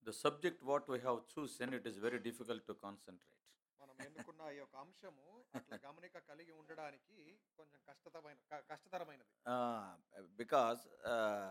The subject what we have chosen, it is very difficult to concentrate. మనం ఎన్నుకున్న ఈ యొక్క అంశము అట్లా గమనిక కలిగి ఉండడానికి కొంచెం కష్టతమైన క- కష్టతరమైనది Uh, because uh,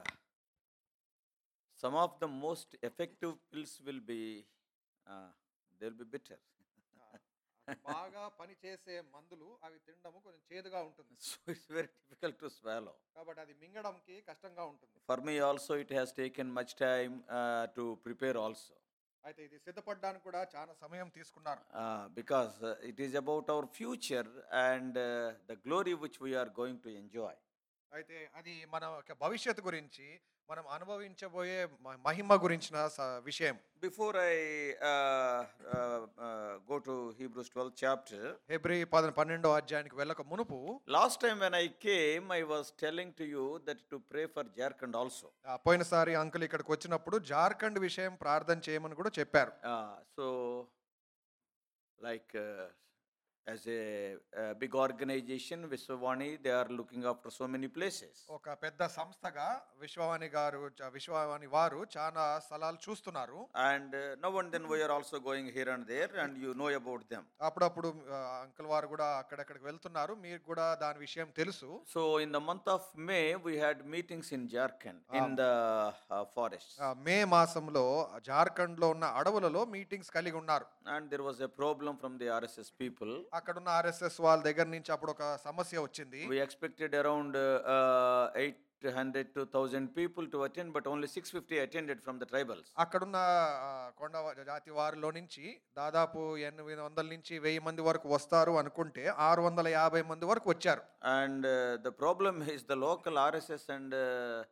some of the most effective pills will be, uh, they'll be bitter. ఆ, అటు బాగా పని చేసే మందులు అవి తినడము కొంచెం చేదుగా ఉంటుంది So it's very difficult to swallow. కాబట్టి అది మింగడంకి కష్టంగా ఉంటుంది For me also, it has taken much time uh, to prepare also. అయితే ఇది సిద్ధపడడానికి కూడా చాలా సమయం తీసుకున్నారు Uh, because uh, it is about our future and uh, the glory which we are going to enjoy. అయితే అది మన యొక్క భవిష్యత్తు గురించి మనం అనుభవించబోయే మ- మహిమ గురించిన స- విషయం Before I uh, uh, uh, go to Hebrews 12 chapter, హెబ్రి పద పన్నెండో అధ్యాయానికి వెళ్ళక మునుపు last time when I came, I was telling to you that to pray for Jharkhand also. ఆ, పోయినసారి అంకుల్ ఇక్కడికి వచ్చినప్పుడు జార్ఖండ్ విషయం ప్రార్థన చేయమని కూడా చెప్పారు Uh, so, like uh, as a, uh big organization, Viswavani, they are looking after so many places. ఒక పెద్ద సంస్థగా విశ్వవాణి గారు చ- విశ్వవాణి వారు చాలా స్థలాలు చూస్తున్నారు And uh, now and then we are also going here and there, and you know about them. అప్పుడప్పుడు ఆ, అంకుల్ వారు కూడా అక్కడక్కడికి వెళ్తున్నారు మీకు కూడా దాని విషయం తెలుసు So, in the month of May, we had meetings in Jharkhand in the uh, forests. ఆ, మే మాసంలో జార్ఖండ్ లో ఉన్న అడవులలో మీటింగ్స్ కలిగి ఉన్నారు And there was a problem from the RSS people. అక్కడున్న ఆర్ఎస్ఎస్ వాళ్ళ దగ్గర నుంచి అప్పుడు ఒక సమస్య వచ్చింది We expected around uh, 800 to 1000 people to attend, but only 650 attended from the tribals. అక్కడున్న ఆ, కొండ వ- జాతి వారిలో నుంచి దాదాపు ఎనిమిది వందల నుంచి వెయ్యి మంది వరకు వస్తారు అనుకుంటే ఆరు వందల యాభై మంది వరకు వచ్చారు And uh, the problem is the local RSS and uh,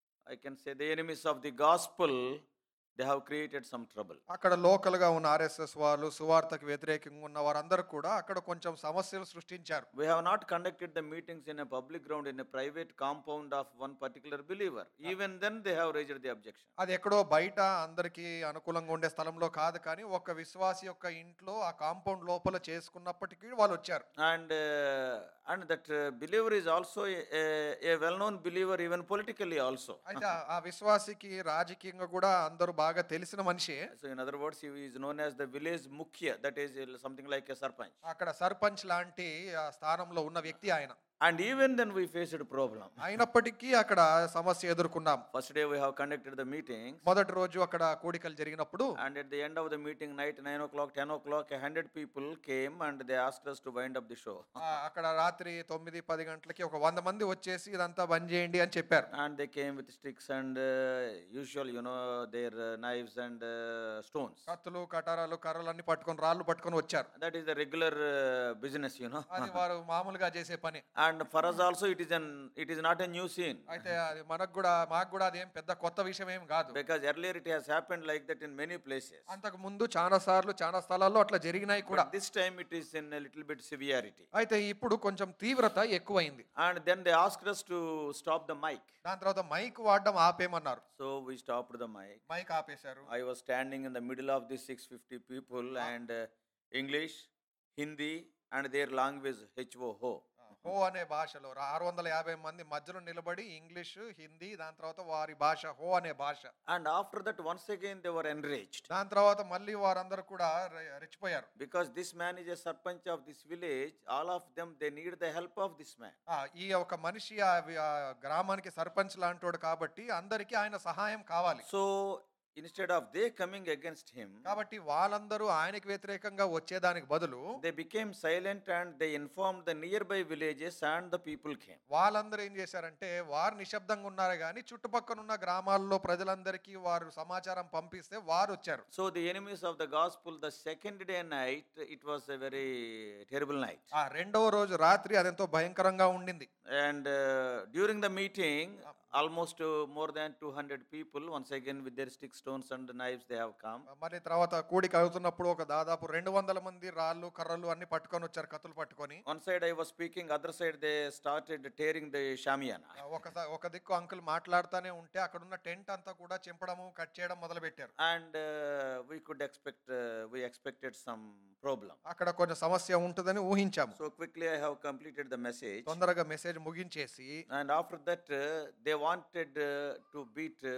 I can say the enemies of the gospel, they have created some trouble. అక్కడ లోకల్ గా ఉన్న ఆర్ఎస్ఎస్ వాళ్ళు సువార్తకు వ్యతిరేకంగా ఉన్న వారందరూ కూడా అక్కడ కొంచెం సమస్యలు సృష్టించారు We have not conducted the meetings in a public ground in a private compound of one particular believer. Even then, they have raised the objection. అది ఎక్కడో బయట అందరికీ అనుకూలంగా ఉండే స్థలంలో కాదు కానీ ఒక విశ్వాసి యొక్క ఇంట్లో ఆ కాంపౌండ్ లోపల చేసుకున్నప్పటికీ వాళ్ళు వచ్చారు And uh, and that uh, believer is also a, a, a well-known believer, even politically also. అయితే ఆ- ఆ విశ్వాసికి రాజకీయంగా కూడా అందరూ బాగా తెలిసిన మనిషే So, in other words, he is known as the village mukhya, that is uh, something like a sarpanch. అక్కడ సర్పంచ్ లాంటి ఆ స్థానంలో ఉన్న వ్యక్తి ఆయన And even then, we faced a problem. అయినప్పటికీ అక్కడ సమస్య ఎదుర్కొన్నాం First day, we have conducted the meetings. మొదటి రోజు అక్కడ కూడికలు జరిగినప్పుడు And at the end of the meeting, night 9 o'clock, 10 o'clock, a hundred people came and they asked us to wind up the show. ఆ, అక్కడ రాత్రి తొమ్మిది పది గంటలకి ఒక వంద మంది వచ్చేసి ఇదంతా బంద్ చేయండి అని చెప్పారు And they came with sticks and uh, usual, you know, their uh, knives and uh, stones. కత్తులు కటారాలు కర్రలు అన్ని పట్టుకొని రాళ్ళు పట్టుకొని వచ్చారు That is the regular uh, business, you know. అది వారు మామూలుగా చేసే పని And for us also, it is an it is not a new scene అయితే అది మనకు కూడా మాకు కూడా అదేం పెద్ద కొత్త విషయం ఏం కాదు because earlier it has happened like that in many places. అంతకు ముందు చాలా సార్లు చాలా స్థలాల్లో అట్లా జరిగినాయి కూడా But this time it is in a little bit severity. అయితే ఇప్పుడు కొంచెం తీవ్రత ఎక్కువైంది And then they asked us to stop the mic. దాని తర్వాత మైక్ వాడడం ఆపేమన్నారు So we stopped the mic. Mic ఆపేశారు I was standing in the middle of the 650 people and uh, English, Hindi, and their language HO ho. హో అనే భాషలో ఆరు వందల యాభై మంది మధ్యలో నిలబడి ఇంగ్లీష్ హిందీ దాని తర్వాత వారి భాష హో అనే భాష And after that, once again they were enraged దాని తర్వాత మళ్ళీ వారందరూ కూడా రె- రెచ్చిపోయారు because this man is a sarpanch of this village. All of them they need the help of this man. ఆ, ఈ ఒక మనిషి ఆ వి- ఆ గ్రామానికి సర్పంచ్ లాంటోడు కాబట్టి అందరికీ ఆయన సహాయం కావాలి So instead of they coming against him, కాబట్టి వాళ్ళందరూ ఆయనకి వ్యతిరేకంగా వచ్చేదానికి బదులు they became silent and they informed the nearby villages and the people came. వాళ్ళందరూ ఏం చేశారంటే వారు నిశ్శబ్దంగా ఉన్నారు కానీ చుట్టుపక్కల ఉన్న గ్రామాల్లో ప్రజలందరికీ వారు సమాచారం పంపిస్తే వారు వచ్చారు So the enemies of the gospel, the second day night, it was a very terrible night. ఆ రెండవ రోజు రాత్రి అదెంతో భయంకరంగా ఉండింది And uh, during the meeting, almost uh, more than 200 people, once again with their sticks, stones, and knives, they have come. మరి తర్వాత కూడిక అవుతున్నప్పుడు ఒక దాదాపు రెండు వందల మంది రాళ్ళు కర్రలు అన్ని పట్టుకొని వచ్చారు కత్తులు పట్టుకొని One side I was speaking, other side they started tearing the shamiana. ఆ, ఒక స- ఒక దిక్కు అంకుల్ మాట్లాడుతూనే ఉంటే అక్కడ ఉన్న టెంట్ అంతా కూడా చింపడము కట్ చేయడం మొదలు పెట్టారు And uh, we could expect, uh, we expected some problem. అక్కడ కొంచెం సమస్య ఉంటుందని ఊహించాము So quickly I have completed the message. తొందరగా మెసేజ్ ముగించేసి And after that, uh, they wanted uh, to beat uh,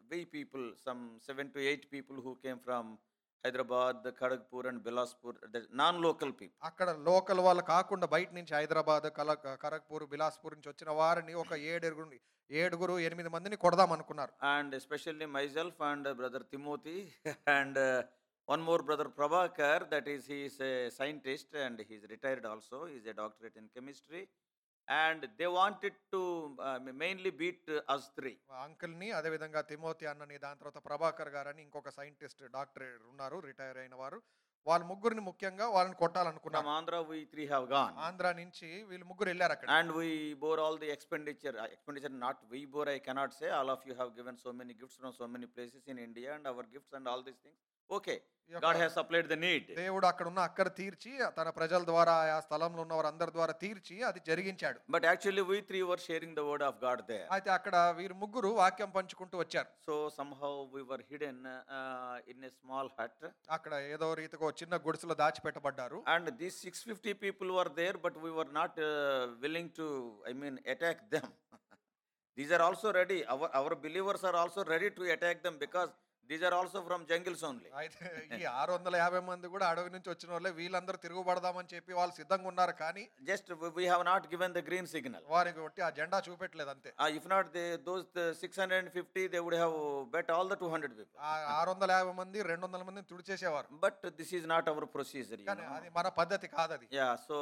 we people, some seven to eight people who came from Hyderabad, Kharagpur, and Bilaspur, the non-local people. అక్కడ local వాళ్ళు కాకుండా బయట నుంచి హైదరాబాద్ కల ఖరగ్పూర్ బిలాస్పూర్ నుంచి వచ్చిన వారిని ఒక ఏడుగురు ఏడుగురు ఎనిమిది మందిని కొడదాం అనుకున్నారు and especially myself and uh, brother Timothy and uh, one more brother Prabhakar that is he is a scientist and he is retired also he is a doctorate in chemistry and they wanted to uh, mainly beat uh, us three అంకుల్ని అదేవిధంగా Timothy అన్నని దాని తర్వాత ప్రభాకర్ గారని ఇంకొక scientist doctor ఉన్నారు retire అయిన వారు వాళ్ళ ముగ్గురిని ముఖ్యంగా వాళ్ళని from కొట్టాలనుకున్నాం Andhra we three have gone Andhra నుంచి వీళ్ళు ముగ్గురు వెళ్ళారు అక్కడ and we bore all the expenditure uh, expenditure not we bore I cannot say all of you have given so many gifts from so many places in India and our gifts and all these things okay ఈ యొక్క God has supplied the need దేవుడు అక్కడ ఉన్న అక్కడ తీర్చి తన ప్రజల ద్వారా ఆ స్థలంలో ఉన్న వారందరి ద్వారా తీర్చి అది జరిగించాడు but actually we three were sharing the word of God there అయితే అక్కడ వీరు ముగ్గురు వాక్యం పంచుకుంటూ వచ్చారు So somehow we were hidden uh, in a small hut, అక్కడ ఏదో రీతిగా ఒక చిన్న గుడిసెలో దాచిపెట్టబడ్డారు and these 650 people were there, but we were not uh, willing to, I mean, attack them. these are also ready. Our our believers are also ready to attack them because these are also from jungles only. అయితే ఈ ఆరు వందల యాభై మంది కూడా అడవి నుంచి వచ్చిన వాళ్ళే వీళ్ళందరూ తిరుగుబడదామని చెప్పి వాళ్ళు సిద్ధంగా ఉన్నారు కానీ Just we- we have not given the green signal. వారికి కొట్టి ఆ జెండా చూపెట్టలేదు అంతే Uh, if not, they, those the 650, they would have bet all the 200 people. ఆ ఆరు వందల యాభై మంది రెండు వందల మందిని తుడిచేసేవారు But this is not our procedure. You కానీ know. అది మన పద్ధతి కాదు అది Yeah, so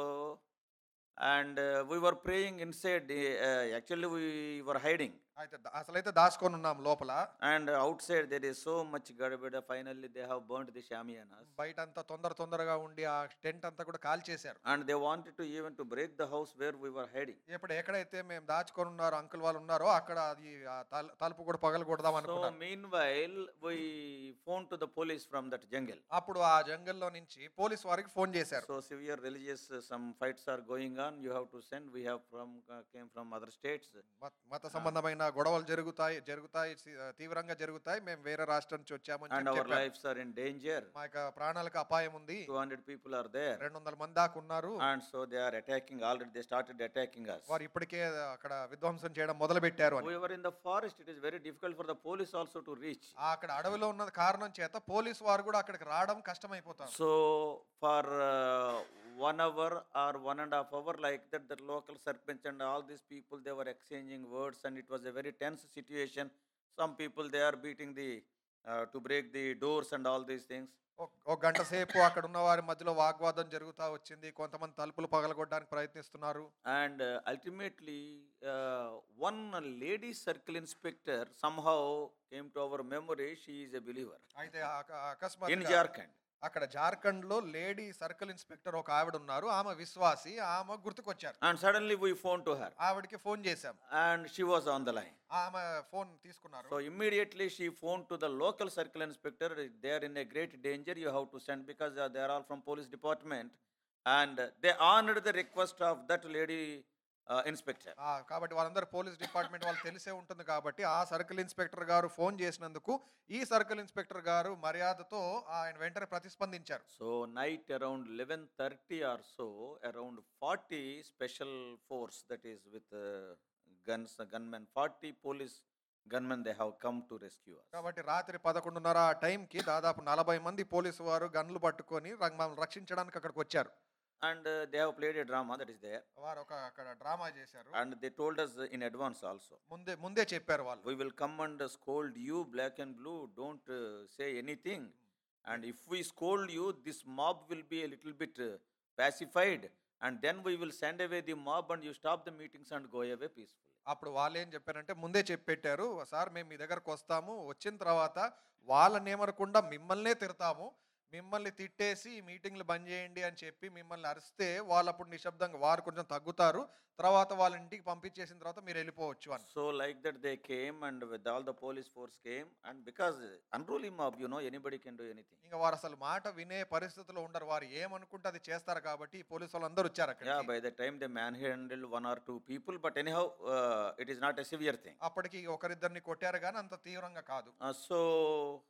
and uh, we were praying inside. Uh, actually, we were hiding, అయితే ద- అసలైతే దాచుకొని ఉన్నాం లోపల and outside there is so much garbage. Finally, they have burnt the shamiyanas, బయట అంతా తొందర తొందరగా ఉండి ఆ టెంట్ అంతా కూడా కాల్చేశారు and they wanted to even to break the house where we were hiding. ఇప్పుడు ఎక్కడైతే మేము దాచుకొని ఉన్నారో అంకుల్ వాళ్ళు ఉన్నారో అక్కడ అది ఆ తల- తలుపు కూడా పగలగొడదాం So అనుకున్నాం meanwhile, we phoned to the police from that jungle. అప్పుడు ఆ జంగల్లో నుంచి పోలీస్ వారికి ఫోన్ చేశారు So severe religious, uh, some fights are going on. You have to send. We have from uh, came from other states. మత- మత సంబంధమైన గొడవలు జరుగుతాయి జరుగుతాయి సి- తీవ్రంగా జరుగుతాయి మేము వేరే రాష్ట్రం నుంచి వచ్చామని and చెప్పి our చెప్పారు. lives are in danger. మా యొక్క ప్రాణాలకు అపాయం ఉంది 200 people are there. రెండు వందల మంది దాకా ఉన్నారు And so they are attacking already. They started attacking us. వారు ఇప్పటికే అక్కడ విధ్వంసం చేయడం మొదలు పెట్టారు అని We were in the forest. It is very difficult for the police also to reach. ఆ అక్కడ అడవిలో ఉన్న కారణం చేత పోలీస్ వారు కూడా అక్కడికి రావడం కష్టమైపోతారు So for uh, one hour or one and a half hour like that, the local sarpanch and all these people they were exchanging words, and it was a very tense situation. Some people they are beating the uh, to break the doors and all these things. ఒక- ఒక గంట సేపు అక్కడ ఉన్న వారి మధ్యలో వాగ్వాదం జరుగుతా వచ్చింది కొంతమంది తలుపులు పగలగొట్టడానికి ప్రయత్నిస్తున్నారు And uh, ultimately, uh, one lady circle inspector somehow came to our memory. She is a believer అయితే అక- in అకస్మాత్తుగా Jharkhand. అక్కడ జార్ఖండ్ లో లేడీ సర్కిల్ ఇన్స్పెక్టర్ ఒక ఆవిడ ఉన్నారు ఆమె విశ్వాసి ఆమె గుర్తుకొచ్చారు And suddenly we phoned to her, ఆవిడకి ఫోన్ చేశాం and she was on the line. ఆమె ఫోన్ తీసుకున్నారు So immediately she phoned to the local circle inspector. They are in a great danger. You have to send because uh, they are all from police department, and uh, they honored the request of that lady uh, inspector. ఆ, కాబట్టి వాళ్ళందరూ police department వాళ్ళు తెలిసే ఉంటుంది కాబట్టి ఆ circle inspector గారు phone చేసినందుకు ఈ సర్కిల్ ఇన్స్పెక్టర్ గారు మర్యాదతో ఆయన వెంటనే ప్రతిస్పందించారు So night around 11:30 or so, around 40 special force that is with uh, guns, uh, gunmen, 40 police gunmen they have come to rescue us. కాబట్టి రాత్రి పదకొండున్నర ఆ టైంకి దాదాపు నలభై మంది పోలీసు వారు గన్లు పట్టుకొని రంగ్- మమ్మల్ని రక్షించడానికి అక్కడికి వచ్చారు And uh, they have played a drama that is there, వారు ఒక అక్కడ డ్రామా చేశారు and they told us in advance also. ముందే ముందే చెప్పారు వాళ్ళు We will come and scold you, black and blue. Don't uh, say anything. And if we scold you, this mob will be a little bit uh, pacified. And then we will send away the mob and you stop the meetings and go away peacefully. అప్పుడు వాళ్ళు ఏం చెప్పారంటే ముందే చెప్పి పెట్టారు sir మేము మీ దగ్గరకు వస్తాము వచ్చిన తర్వాత వాళ్ళని ఏమనకుండా మిమ్మల్నే తిడతాము మిమ్మల్ని తిట్టేసి ఈ మీటింగ్లు బంద్ చేయండి అని చెప్పి మిమ్మల్ని అరిస్తే వాళ్ళు అప్పుడు నిశ్శబ్దంగా వారు కొంచెం తగ్గుతారు తర్వాత వాళ్ళ ఇంటికి పంపించేసిన తర్వాత మీరు వెళ్ళిపోవచ్చు అని So, like that, they came and with all the police force came. And because unruly mob, you know, anybody can do anything. ఇంకా వారు అసలు మాట వినే పరిస్థితిలో ఉండరు వారు ఏమనుకుంటే అది చేస్తారు కాబట్టి ఈ పోలీసు వాళ్ళందరూ వచ్చారు Yeah, అక్కడ by the time they manhandled one or two people, but anyhow, uh, it is not a severe thing. అప్పటికి ఒకరిద్దరిని కొట్టారు కానీ అంత తీవ్రంగా కాదు Uh, so, the police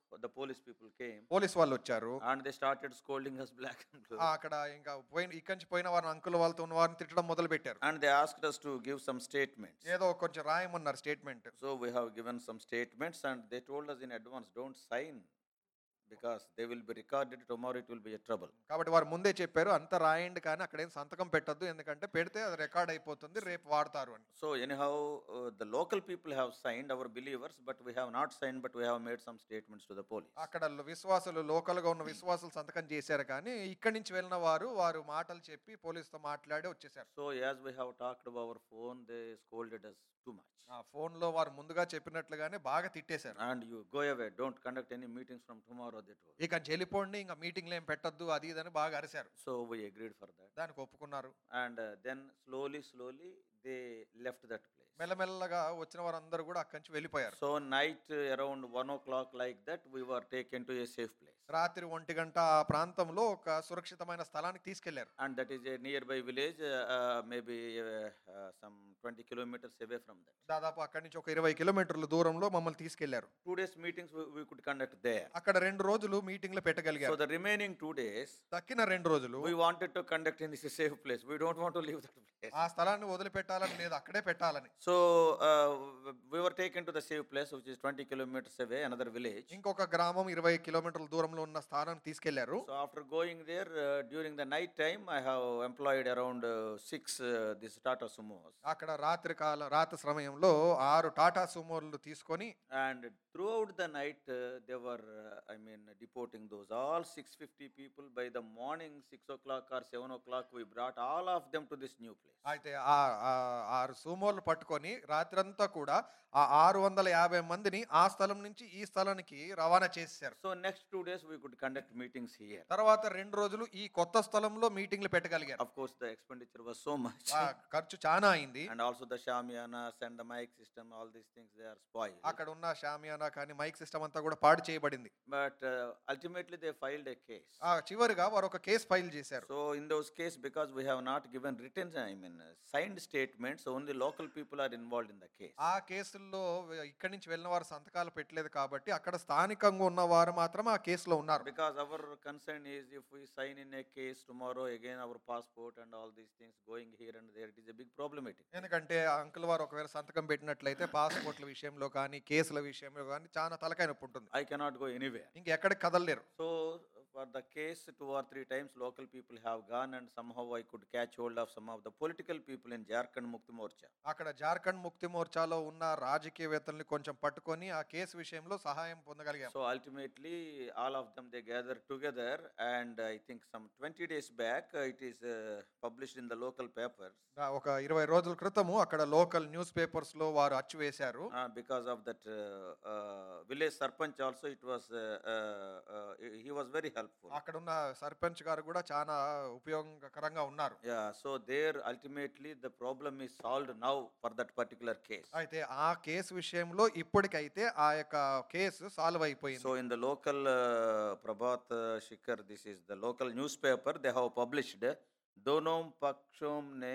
police people came police వాళ్ళు వచ్చారు and they started scolding us black and blue. ఆ, అక్కడ ఇంకా పోయిన ఇక్కడి నుంచి పోయిన వారిని అంకుల్ వాళ్ళతో ఉన్న వారిని తిట్టడం మొదలు పెట్టారు And they asked us to give some statements. ఏదో కొంచెం రాయమన్నారు statement So we have given some statements and they told us in advance, don't sign because they will be recorded tomorrow, it will be a trouble. కాబట్టి వారు ముందే చెప్పారు అంత రాయండి కానీ అక్కడ ఏం సంతకం పెట్టద్దు ఎందుకంటే పెడితే అది రికార్డ్ అయిపోతుంది రేపు వాడతారు అని So anyhow, uh, the local people have signed, our believers, but we have not signed, but we have made some statements to the police. అక్కడ లో- విశ్వాసులు లోకల్ గా ఉన్న విశ్వాసులు సంతకం చేశారు కానీ ఇక్కడి నుంచి వెళ్ళిన వారు వారు మాటలు చెప్పి పోలీసుతో మాట్లాడి వచ్చేసారు So as we have talked about our phone, they scolded us too much. ఆ ఫోన్ లో వారు ముందుగా చెప్పినట్లుగానే బాగా తిట్టేశారు And you go away, don't conduct any meetings from tomorrow, they told. ఇక చెల్లిపోండి ఇంకా మీటింగ్లు ఏం పెట్టద్దు అది ఇదని బాగా అరిశారు So we agreed for that. దానికి ఒప్పుకున్నారు And uh, then slowly, slowly, they left that place. మెల్లమెల్లగా వచ్చిన వారందరూ కూడా అక్కడి నుంచి వెళ్ళిపోయారు So night uh, around one o'clock like that, we were taken to a safe place. రాత్రి ఒంటి గంట ఆ ప్రాంతంలో ఒక సురక్షితమైన స్థలానికి తీసుకెళ్లారు And that is a nearby village, uh, uh, maybe uh, uh, some 20 kilometers away from that. దాదాపు అక్కడి నుంచి ఒక ఇరవై కిలోమీటర్ల దూరంలో మమ్మల్ని తీసుకెళ్లారు Two days meetings we, we could conduct there. అక్కడ రెండు రోజులు మీటింగ్లు So పెట్టగలిగారు the remaining two days, తక్కిన రెండు రోజులు we wanted to conduct in this safe place. We don't want to leave that place. ఆ స్థలాన్ని వదిలిపెట్టాలని లేదు అక్కడే పెట్టాలని So uh, we were taken to the safe place, which is 20 kilometers away, another village. ఇంకొక గ్రామం ఇరవై కిలోమీటర్ల దూరంలో ఉన్న స్థానాన్ని తీసుకెళ్లారు So after going there uh, during the night time, I have employed around uh, six uh, this Tata Sumos, అక్కడ రాత్రి కాల రాత్రి సమయంలో ఆరు టాటా సుమోలు తీసుకొని and throughout the night uh, they were, uh, I mean, deporting those all 650 people. By the morning, six o'clock or seven o'clock, we brought all of them to this new place. అయితే ఆ ఆ- ఆరు సుమోలు పట్టుకొని రాత్రంతా కూడా ఆ ఆరు వందల యాభై మందిని ఆ స్థలం నుంచి ఈ స్థలానికి రవాణా చేశారు So next two days we could conduct meetings here. తర్వాత రెండు రోజులు ఈ కొత్త స్థలంలో మీటింగ్లు పెట్టగలిగారు Of course, the expenditure was so much. ఆ ఖర్చు చాలా అయింది and also the shamianas and the mic system, all these things, they are spoiled. అక్కడ ఉన్న షామియానా కానీ మైక్ సిస్టమ్ అంతా కూడా పాడు చేయబడింది But uh, ultimately they filed a case. ఆ చివరిగా వారు ఒక కేసు ఫైల్ చేశారు So in those cases, because we have not given written, I mean, uh, signed statements, only local people are involved in the case. ఆ కేసుల్లో ఇక్కడి నుంచి వెళ్ళిన వారు సంతకాలు పెట్టలేదు కాబట్టి అక్కడ స్థానికంగా ఉన్న వారు మాత్రం ఆ కేసులో ఉన్నారు Because our concern is if we sign in a case tomorrow, again our passport and all these things going here and there, it is a big problematic. ఎందుకంటే ఆ అంకుల్ వారు ఒకవేళ సంతకం పెట్టినట్లయితే పాస్పోర్ట్ల విషయంలో కానీ కేసుల విషయంలో కానీ చాలా తలకాయ నొప్పి ఉంటుంది I cannot go anywhere. ఇంకెక్కడికి కదలలేరు So for the case, two or three times local people have gone and somehow I could catch hold of some of the political people in Jharkhand Mukti Morcha. అక్కడ జార్ఖండ్ ముక్తి మోర్చాలో ఉన్న రాజకీయవేత్తల్ని కొంచెం పట్టుకొని ఆ case విషయంలో సహాయం పొందగలిగాం So ultimately, all of them they gathered together, and I think some 20 days back, uh, it is uh, published in the local papers. ఆ ఒక ఇరవై రోజుల క్రితము అక్కడ లోకల్ న్యూస్ పేపర్స్ లో వారు అచ్చు వేశారు Uh, because of that uh, uh, village sarpanch also, it was uh, uh, uh, he was very helpful. అక్కడ ఉన్న సర్పంచ్ గారు కూడా చాలా ఉపయోగకరంగా ఉన్నారు Yeah, so there ultimately the problem is solved now for that particular case. అయితే ఆ case విషయంలో ఇప్పటికైతే ఆ యొక్క కేసు సాల్వ్ అయిపోయింది So in the local uh, Prabhat uh, Shikhar, this is the local newspaper, they have published Donom Pakshom ne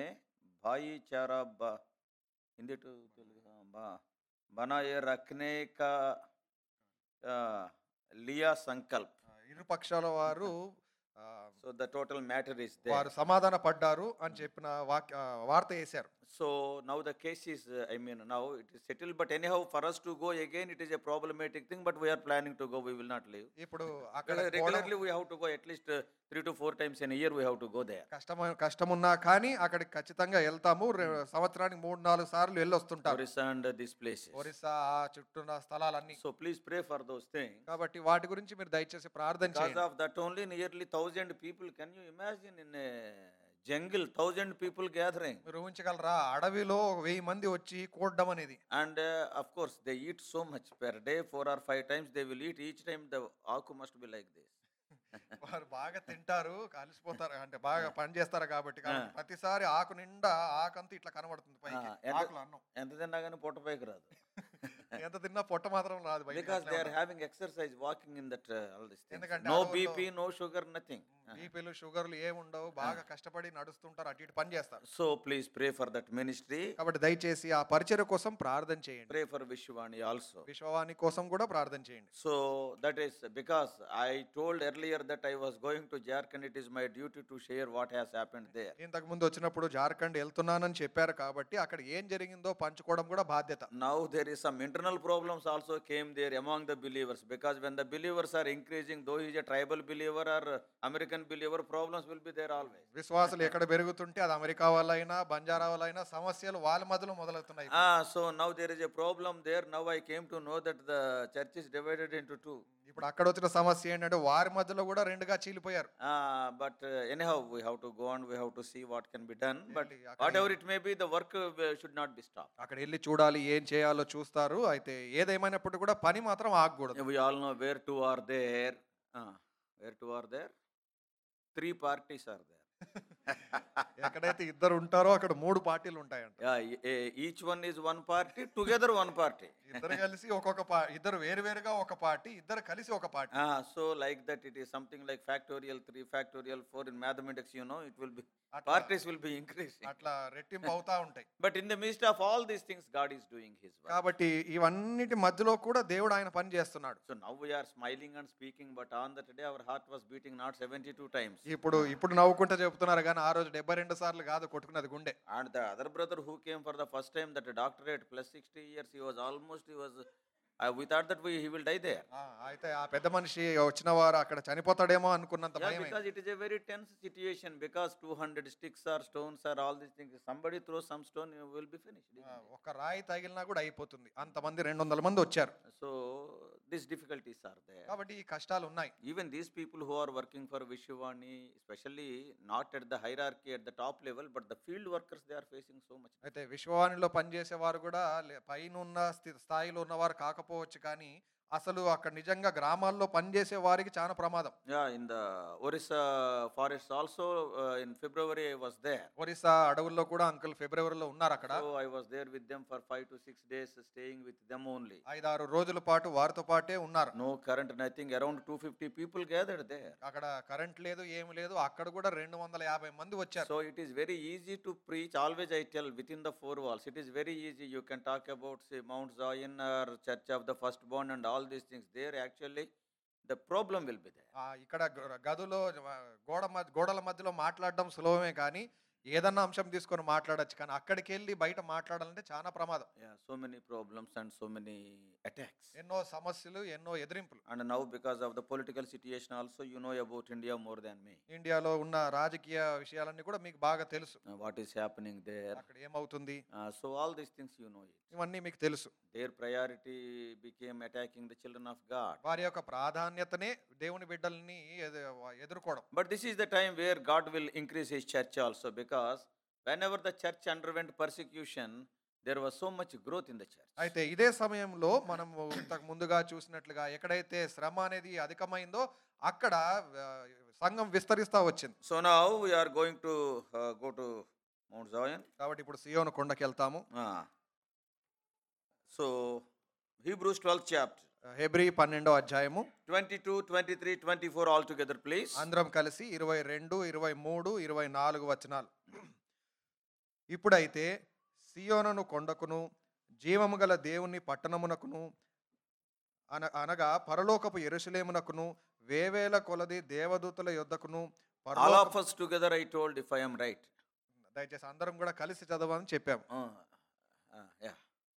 भाईचारा बा Hindi to Telugu हाँ, बा बनाए रखने का आ, लिया संकल्प ఆ, ఇరు పక్షాల వారు ఆ, so the total matter is there వారు సమాధాన పడ్డారు అని చెప్పిన వాక్య ఆ, వార్త వేశారు so now the case is uh, i mean now it is settled but anyhow for us to go again it is a problematic thing but we are planning to go we will not leave ఇప్పుడు అక్కడ Regu- పోవడం regularly we have to go at least uh, three to four times in a year we have to go there కష్టమ కష్టమున్నా కానీ అక్కడికి ఖచ్చితంగా వెళ్తాము రె- సంవత్సరానికి మూడు నాలుగు సార్లు వెళ్ళి వస్తుంటారు Orissa and uh, these places Orissa ఆ చుట్టూన్న స్థలాలన్నీ so please pray for those things కాబట్టి వాటి గురించి మీరు దయచేసి ప్రార్థన because చేయండి of that only nearly thousand people can you imagine in a jungle thousand people gathering మీరు ఊహించగలరా అడవిలో ఒక వెయ్యి మంది వచ్చి కూడడం అనేది and uh, of course they eat so much per day four or five times they will eat each time the aku must be like this వారు బాగా తింటారు కలిసిపోతారు అంటే బాగా పని చేస్తారు కాబట్టి కాబట్టి ప్రతిసారి ఆకు నిండా ఆకంతా ఇట్లా కనబడుతుంది పైకి ఆ, ఎంత- ఆకులు అన్నం ఎంత తిన్నా కానీ పొట్ట పైకి రాదు ఎంత తిన్నా పొట్ట మాత్రం రాదు బయటికి because అట్లే they are ఉంటుంది. having exercise, walking in that uh, all these things. ఎందుకంటే No అడవుల్లో- BP, no sugar, nothing. Uh, బీపీలు షుగర్లు ఏముండవు బాగా కష్టపడి నడుస్తుంటారు అటు ఇటు పని చేస్తారు So please pray for that ministry. కాబట్టి దయచేసి ఆ పరిచయ కోసం ప్రార్థన చేయండి Pray for Vishwani also. విశ్వవాణి కోసం కూడా ప్రార్థన చేయండి So that is because I told earlier that I was going to Jharkhand. It is my duty to share what has happened there. ఇంతకు ముందు వచ్చినప్పుడు జార్ఖండ్ వెళ్తున్నానని చెప్పారు కాబట్టి అక్కడ ఏం జరిగిందో పంచుకోవడం కూడా బాధ్యత Now there is some internal problems also came there among the believers because when the believers are increasing, though he is a tribal believer or American believer, problems will be there always. విశ్వాసులు ఎక్కడ పెరుగుతుంటే అది America వాళ్ళైనా బంజారా వాళ్ళైనా సమస్యలు వాళ్ళ మధ్యలో మొదలవుతున్నాయి Ah, so now there is a problem there. Now I came to know that the church is divided into two. ఇప్పుడు అక్కడ వచ్చిన సమస్య ఏంటంటే వారి మధ్యలో కూడా రెండుగా చీలిపోయారు Ah, but uh, anyhow, we have to go on. We have to see what can be done. But ఏంటి, అక్కడ whatever it may be, the work uh, should not be stopped. అక్కడ వెళ్ళి చూడాలి ఏం చేయాలో చూస్తారు అయితే ఏదేమైనప్పుడు కూడా పని మాత్రం ఆగకూడదు We all know where two are there. Ah, where two are there? Three parties are there. ఎక్కడైతే ఇద్దరు ఉంటారో అక్కడ మూడు పార్టీలు ఉంటాయంట Yeah, e- e- each one is one party, together one party. ఇద్దరు కలిసి ఒక్కొక్క పా ఇద్దరు వేరువేరుగా ఒక పార్టీ ఇద్దరు కలిసి ఒక party Ah, so like that, it is something like factorial three, factorial four in mathematics. You know, it will be అట్లా parties will be increasing. అట్లా రెట్టింపు అవుతా ఉంటాయి But in the midst of all these things, God is doing His work. కాబట్టి ఇవన్నిటి మధ్యలో కూడా దేవుడు ఆయన పని చేస్తున్నాడు So now we are smiling and speaking, but on that day our heart was beating not 72 times. ఇప్పుడు ఇప్పుడు నవ్వుకుంటూ చెప్తున్నారు కానీ ఆ రోజు డెబ్బై రెండు సార్లు కాదు కొట్టుకున్నది గుండె And the other brother who came for the first time, that doctorate plus 60 years, he was almost, he was, uh, we thought that we, he will die there. ఆ, అయితే ఆ పెద్ద మనిషి వచ్చిన వారు అక్కడ చనిపోతాడేమో అనుకున్నంత Yeah, భయం because it is a very tense situation, because 200 sticks or stones or all these things, if somebody throws some stone, you will be finished. isn't it? ఒక రాయి తగిలినా కూడా అయిపోతుంది అంతమంది రెండు వందల మంది వచ్చారు So these difficulties are there. కాబట్టి ఈ కష్టాలు ఉన్నాయి Even these people who are working for Vishwani, especially not at the hierarchy at the top level, but the field workers, they are facing so much. అయితే విశ్వవాణిలో పనిచేసే వారు కూడా లే- పైన ఉన్న స్థి- స్థాయిలో ఉన్నవారు కాకపోవచ్చు కానీ అసలు అక్కడ నిజంగా గ్రామాల్లో పనిచేసే వారికి చాలా ప్రమాదం Yeah, in the Orissa forests also, uh, in February I was there. Orissa అడవుల్లో కూడా అంకుల్ ఫిబ్రవరిలో ఉన్నారు అక్కడ So I was there with them for five to six days, staying with them only. ఐదారు రోజుల పాటు వారితో పాటే ఉన్నారు No current, nothing. Around 250 people gathered there. అక్కడ కరెంట్ లేదు ఏమి లేదు అక్కడ కూడా రెండు వందల యాభై మంది వచ్చారు So it is very easy to preach. Always I tell within the four walls, it is very easy. You can talk about say Mount Zion or Church of the Firstborn and all these things. There actually the problem will be there. ఆ, ఇక్కడ గ- గదిలో ఆ, గోడ మధ్య గోడల మధ్యలో మాట్లాడడం సులభమే కానీ ఏదన్నా అంశం తీసుకొని మాట్లాడొచ్చు కానీ అక్కడికి వెళ్ళి బయట మాట్లాడాలంటే చాలా ప్రమాదం Yeah, so many problems and so many attacks. ఎన్నో సమస్యలు ఎన్నో ఎదిరింపులు And now because of the political situation also, you know about India more than me. ఇండియాలో ఉన్న రాజకీయ విషయాలన్నీ కూడా మీకు బాగా తెలుసు Uh, what is happening there. అక్కడ ఏమవుతుంది Uh, so all these things you know it. ఇవన్నీ మీకు తెలుసు Their priority became attacking the children of God. వారి యొక్క ప్రాధాన్యతనే దేవుని బిడ్డల్ని ఎదు- ఎదుర్కోవడం But this is the time where God will increase his church also because whenever the church underwent persecution, there was so much growth in the church. అయితే ఇదే సమయంలో మనం ఇంతకు ముందుగా చూసినట్లుగా ఎక్కడైతే శ్రమ అనేది అధికమైందో అక్కడ ఆ, సంఘం విస్తరిస్తా వచ్చింది So now we are going to uh, go to Mount Zion. కాబట్టి ఇప్పుడు సియోను కొండకి వెళ్తాము Ah. So Hebrews 12th chapter, హెబ్రి పన్నెండో అధ్యాయము 22, 23, 24 all together, please. అందరం కలిసి ఇరవై రెండు ఇరవై మూడు ఇరవై నాలుగు వచనాలు ఇప్పుడైతే సియోనను కొండకును జీవము గల దేవుని పట్టణమునకును అన అనగా పరలోకపు ఎరుసలేమునకును వేవేల కొలది దేవదూతల యొద్దకును All పరలోక of us together, I told if I am right. దయచేసి అందరం కూడా కలిసి చదవని చెప్పాము Uh, uh, yeah.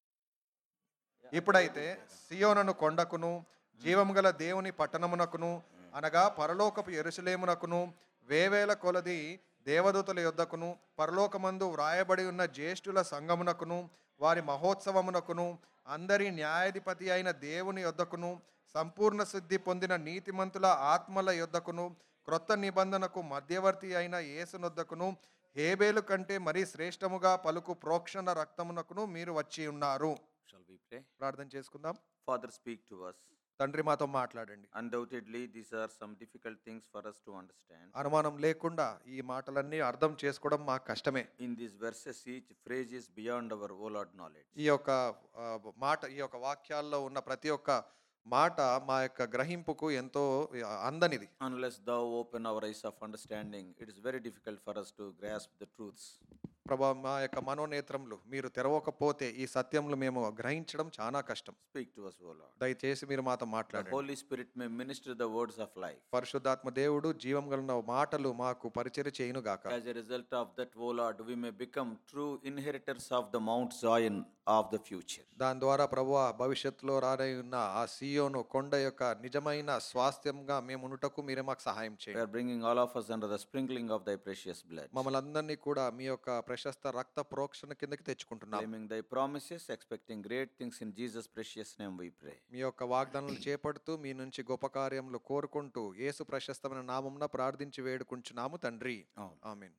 ఇప్పుడైతే సియోనను కొండకును జీవము గల దేవుని పట్టణమునకును అనగా పరలోకపు ఎరుసలేమునకును వేవేల కొలది దేవదూతల యొద్దకును పరలోకమందు వ్రాయబడి ఉన్న జ్యేష్ఠుల సంగమునకును వారి మహోత్సవమునకును అందరి న్యాయాధిపతి అయిన దేవుని యొద్దకును సంపూర్ణ సిద్ధి పొందిన నీతిమంతుల ఆత్మల యొద్దకును క్రొత్త నిబంధనకు మధ్యవర్తి అయిన యేసునొద్దకును హేబేలు కంటే మరీ శ్రేష్టముగా పలుకు ప్రోక్షణ రక్తమునకును మీరు వచ్చి ఉన్నారు Shall we pray? ప్రార్థన చేసుకుందాం Father, speak to us. తండ్రి మాతో మాట్లాడండి Undoubtedly, these are some difficult things for us to understand. అనుమానం లేకుండా ఈ మాటలన్నీ అర్థం చేసుకోవడం మాకు కష్టమే In these verses, each phrase is beyond our O Lord knowledge. ఈ యొక్క ఆ, మాట ఈ యొక్క వాక్యాల్లో ఉన్న ప్రతి ఒక్క మాట మా యొక్క గ్రహింపుకు ఎంతో ఆ, అందనిది Unless thou open our eyes of understanding, it is very difficult for us to grasp the truths. ప్రభా మా యొక్క మనోనేత్రములు మీరు తెరవకపోతే ఈ సత్యములు మేము గ్రహించడం చాలా కష్టం Speak to us, O Lord. దయచేసి మీరు మాతో The మాట్లాడండి Holy Spirit may minister the words of life. పరిశుద్ధాత్మ దేవుడు జీవం కలిగిన మాటలు మాకు పరిచయ చేయును గాక As a result of that, O Lord, we may become true inheritors of the Mount Zion of the future. దాని ద్వారా ప్రభు భవిష్యత్తులో రానై ఉన్న ఆ సియోను కొండ యొక్క నిజమైన స్వాస్థ్యంగా మేము ఉండుటకు మీరే మాకు సహాయం We చేయండి are bringing all of us under the sprinkling of thy precious blood. మమ్మల్ని అందరినీ కూడా మీ యొక్క ప్రశస్త రక్త ప్రోక్షణ కిందకి తెచ్చుకుంటున్నాం Claiming thy promises, expecting great things in Jesus' precious name, we pray. మీ యొక్క వాగ్దానాలు చేపడుతూ మీ నుంచి గొప్ప కార్యములు కోరుకుంటూ యేసు ప్రశస్తమైన నామంన ప్రార్థించి వేడుకుంటున్నాము తండ్రి Amen. Amen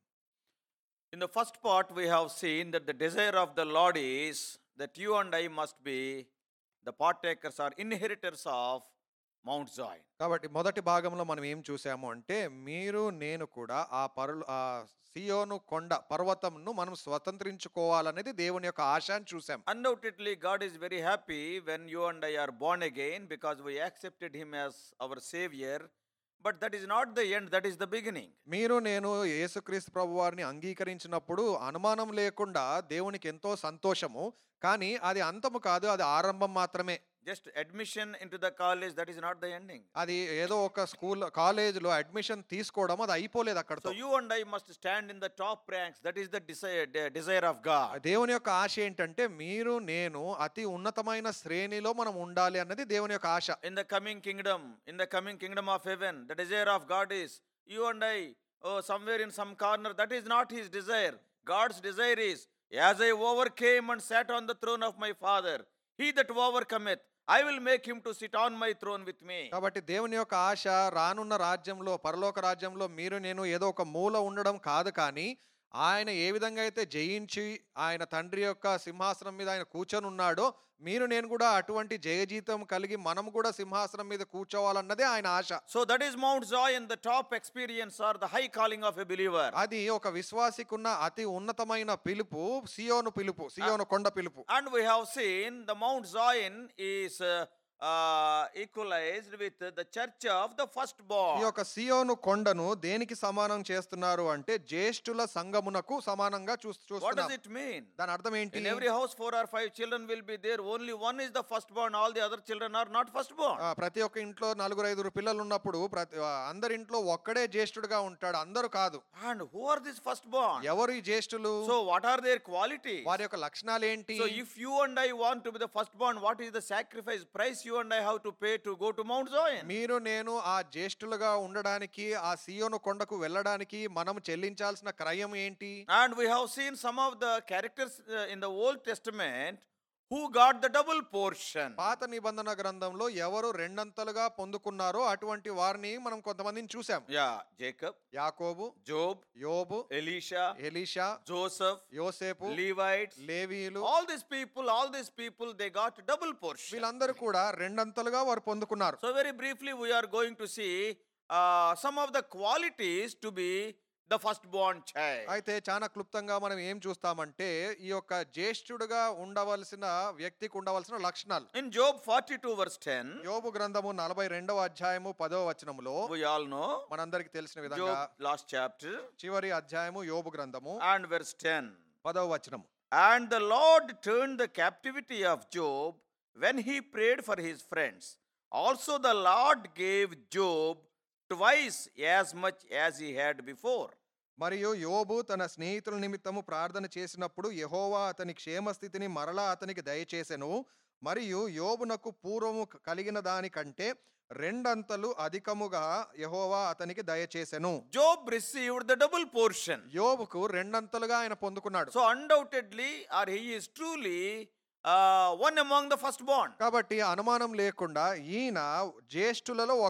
In the first part, we have seen that the desire of the Lord is that you and I must be the partakers or inheritors of Mount Zion. కాబట్టి మొదటి భాగంలో మనం ఏం చూసాము అంటే మీరు నేను కూడా ఆ పరులు ఆ సియోను కొండ పర్వతంను మనం స్వతంత్రించుకోవాలనేది దేవుని యొక్క ఆశ అని చూసాం Undoubtedly, God is very happy when you and I are born again because we accepted Him as our Savior. But that is not the end, that is the beginning. మీరు నేను యేసుక్రీస్తు ప్రభు వారిని అంగీకరించినప్పుడు అనుమానం లేకుండా దేవునికి ఎంతో సంతోషము కానీ అది అంతము కాదు అది ఆరంభం మాత్రమే Just admission into the college, that is not the ending. అది ఏదో ఒక స్కూల్ కాలేజీలో అడ్మిషన్ తీసుకోవడం అది అయిపోలేదు అక్కడతో So you and I must stand in the top ranks. That is the desire, de- desire of God. దేవుని యొక్క ఆశ ఏంటంటే మీరు నేను అతి ఉన్నతమైన శ్రేణిలో మనం ఉండాలి అన్నది దేవుని యొక్క ఆశ In the coming kingdom, in the coming kingdom of heaven, the desire of God is you and I, oh, somewhere in some corner. That is not His desire. God's desire is, as I overcame and sat on the throne of my Father, he that overcometh, I will make him to sit on my throne with me. కాబట్టి దేవుని యొక్క ఆశ రానున్న రాజ్యంలో పరలోక రాజ్యంలో మీరు నేను ఏదో ఒక మూల ఉండడం కాదు కానీ ఆయన ఏ విధంగా అయితే జయించి ఆయన తండ్రి యొక్క సింహాసనం మీద ఆయన కూర్చొని ఉన్నాడో మీరు నేను కూడా అటువంటి జయజీతం కలిగి మనం కూడా సింహాసనం మీద కూర్చోవాలన్నదే ఆయన ఆశ So that is Mount Zion, the top experience or the high calling of a believer. అది ఒక విశ్వాసికున్న అతి ఉన్నతమైన పిలుపు సియోను పిలుపు సియోను కొండ పిలుపు And we have seen the Mount Zion is uh, uh, equalized with the church of the ఈ firstborn. యొక్క సియోను కొండను దేనికి సమానం చేస్తున్నారు అంటే జ్యేష్ఠుల సంగమునకు సమానంగా చూ What does చూస్తున్నాం it mean? దాని అర్థం ఏంటి In every house, four or five children will be there. Only one is the firstborn. All the other children are not firstborn. ఆ, ప్రతి ఒక్క ఇంట్లో నలుగురు ఐదుగురు పిల్లలు ఉన్నప్పుడు ప్రతి ఆ, అందరి ఇంట్లో ఒక్కడే జ్యేష్ఠుడుగా ఉంటాడు అందరూ కాదు And who are these firstborn? ఎవరు ఈ జ్యేష్ఠులు So, what are their qualities? వారి యొక్క లక్షణాలు ఏంటి So, if you and I want to be the firstborn, what is the sacrifice price you and I have to pay to go to Mount Zion? మీరు నేను ఆ జ్యేష్ఠులుగా ఉండడానికి ఆ సియోను కొండకు వెళ్ళడానికి మనం చెల్లించాల్సిన క్రయం ఏంటి And we have seen some of the characters uh, in the Old Testament who got the double portion. పాత నిబంధన గ్రంథంలో ఎవరు రెండంతలుగా పొందుకున్నారో అటువంటి వారిని మనం కొంతమందిని చూసాం Yeah, Jacob, యాకోబు Job, యోబు Elisha, ఎలీషా Joseph, యోసేపు Levites, లేవీయులు all these people, all these people, they got double portion. వీళ్ళందరూ కూడా రెండంతలుగా వారు పొందుకున్నారు So, very briefly, we are going to see uh, some of the qualities to be the firstborn child. అయితే చాలా క్లుప్తంగా మనం ఏం చూస్తామంటే ఈ యొక్క జ్యేష్ఠుడుగా ఉండవలసిన వ్యక్తికి ఉండవలసిన లక్షణాలు In Job 42, verse 10, యోబు గ్రంథము నలభై రెండవ అధ్యాయము పదవ వచనములో we all know మనందరికి తెలిసిన విధంగా Job, last chapter, చివరి అధ్యాయము యోబు గ్రంథము and verse 10. పదవ వచనము And the Lord turned the captivity of Job when he prayed for his friends. Also, the Lord gave Job twice as much as he had before. మరియు యోబు తన స్నేహితుల నిమిత్తము ప్రార్థన చేసినప్పుడు యెహోవా అతని క్షేమస్థితిని మరలా అతనికి దయచేసెను మరియు యోబునకు పూర్వము క- కలిగిన దానికంటే రెండంతలు అధికముగా యెహోవా అతనికి దయచేసెను Job received the double portion. యోబుకు రెండంతలుగా ఆయన పొందుకున్నాడు So, undoubtedly, or he is truly uh, one among the firstborn. కాబట్టి అనుమానం లేకుండా ఈయన జ్యేష్ఠులలో ఒకడు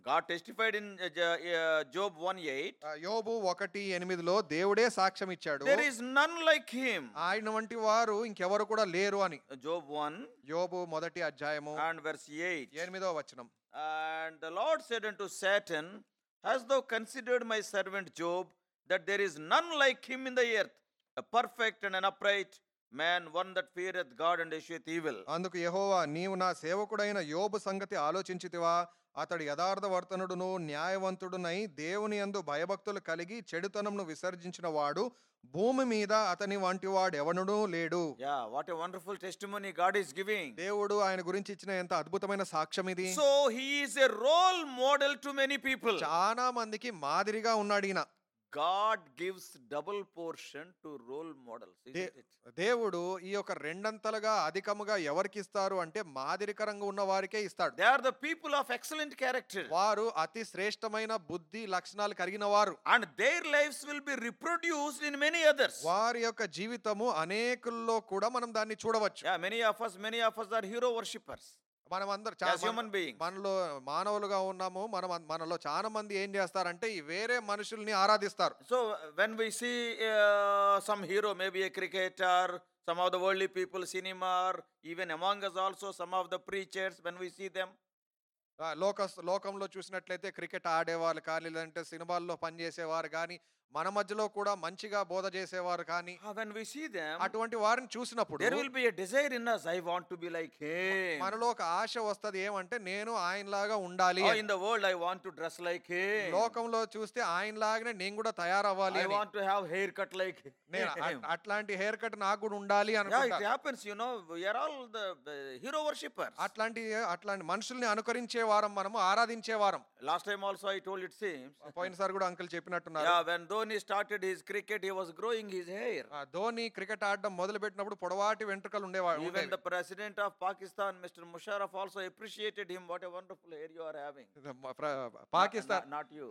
God testified in uh, J- uh, Job 1 8. ఆ, యోబు ఒకటి ఎనిమిదిలో దేవుడే సాక్ష్యం ఇచ్చాడు There is none like him. ఆయన వంటి వారు ఇంకెవరు కూడా లేరు అని Uh, Job 1 యోబు మొదటి అధ్యాయము and verse 8. ఎనిమిదో వచనం And the Lord said unto Satan, Hast thou considered my servant Job, that there is none like him in the earth, a perfect and an upright man, one that feareth God and escheweth evil? అందుకు యెహోవా నీవు నా సేవకుడైన యోబు సంగతి ఆలోచించితివా అతడు యథార్థ వర్తనుడును న్యాయవంతుడునై దేవుని యందు భయభక్తులు కలిగి చెడుతనంను విసర్జించిన వాడు భూమి మీద అతని వంటి వాడు ఎవనుడు లేడు Yeah, what a wonderful testimony God is giving. దేవుడు ఆయన గురించి ఇచ్చిన ఎంత అద్భుతమైన సాక్ష్యం ఇది So he is a role model to many people. చాలా మందికి మాదిరిగా ఉన్నాడు ఈయన God gives double portion to role models, isn't దే- it? దేవుడు ఈ యొక్క రెండంతలుగా అధికముగా ఎవరికి ఇస్తారు అంటే మాదిరికరంగా ఉన్న వారికే ఇస్తాడు They are the people of excellent character. వారు అతి శ్రేష్టమైన బుద్ధి లక్షణాలు కలిగిన వారు And their lives will be reproduced in many others. వారి యొక్క జీవితము అనేకుల్లో కూడా మనం దాన్ని చూడవచ్చు Yeah, many of us, many of us are hero worshippers. మనం అందరు As human beings. మనలో మానవులుగా ఉన్నాము మనం అన్- మనలో చాలా మంది ఏం చేస్తారంటే ఈ వేరే మనుషుల్ని ఆరాధిస్తారు So uh, when we see uh, some hero, maybe a cricketer, some of the worldly people, cinema, or even among us also, some of the preachers, when we see them, ఆ, లోక లోకంలో చూసినట్లయితే క్రికెట్ ఆడేవాళ్ళు కానీ లేదంటే సినిమాల్లో పనిచేసేవారు కానీ మన మధ్యలో కూడా మంచిగా బోధ చేసేవారు కానీ ah, when we see them, అటువంటి వారిని చూసినప్పుడు there will be a desire in us. I want to be like him. మనలో ఒక ఆశ వస్తది ఏమంటే నేను ఆయనలాగా ఉండాలి Oh, అని. in the world, I want to dress like him. లోకంలో చూస్తే ఆయనలాగానే నేను కూడా తయారవ్వాలి I అని. want to have haircut like నేను him. అట్- అట్లాంటి హెయిర్ కట్ నాకు కూడా ఉండాలి Yeah, అనుకుంటా it happens, you know. We are all the, the hero worshippers. అట్లాంటి అట్లాంటి మనుషుల్ని అనుకరించే వారం మనము ఆరాధించే వారం Last time also I told it seems. పోయినసారి కూడా అంకుల్ చెప్పినట్టున్నారు Yeah, when Dhoni started his cricket, he was growing his hair. ఆ, ధోని క్రికెట్ ఆడడం మొదలు పెట్టినప్పుడు పొడవాటి వెంట్రుకలు ఉండేవాడు Even the president of Pakistan, Mr. Musharraf, also appreciated him. What a wonderful hair you are having. Pakistan Not, not you.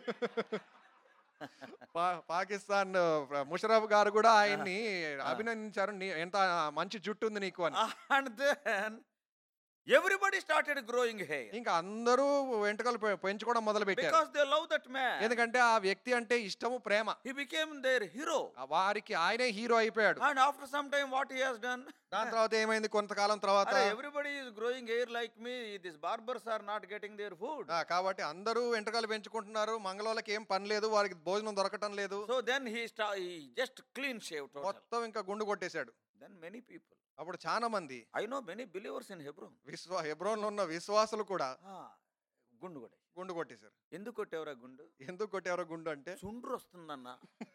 పా- పాకిస్తాన్ ఆ, ముషరఫ్ గారు కూడా ఆయన్ని అభినందించారు నీ ఎంత మంచి జుట్టు ఉంది నీకు అని and then everybody started growing hair ఇంకా అందరూ వెంట్రుకలు పె- పెంచుకోవడం మొదలు పెట్టారు because they love that man. ఎందుకంటే ఆ వ్యక్తి అంటే ఇష్టము ప్రేమ He became their hero. ఆ వారికి ఆయనే హీరో అయిపోయాడు And after some time, what he has done? దాని తర్వాత ఏమైంది కొంతకాలం తర్వాత Arre, everybody is growing hair like me. These barbers are not getting their food. ఆ, కాబట్టి అందరూ వెంట్రుకలు పెంచుకుంటున్నారు మంగళోళ్ళకి ఏం పని లేదు వారికి భోజనం దొరకటం లేదు So then he, sta- he just clean shaved total. మొత్తం ఇంకా గుండు కొట్టేశాడు Then many people. అప్పుడు చాలా మంది I know many believers in Hebron. విశ్వ హెబ్రోన్లో ఉన్న విశ్వాసులు కూడా Ah, గుండు కూడా గుండు కొట్టేశారు ఎందుకు కొట్టేవరా గుండు ఎందుకు కొట్టేవారో గుండు అంటే చుండ్రు వస్తుందన్న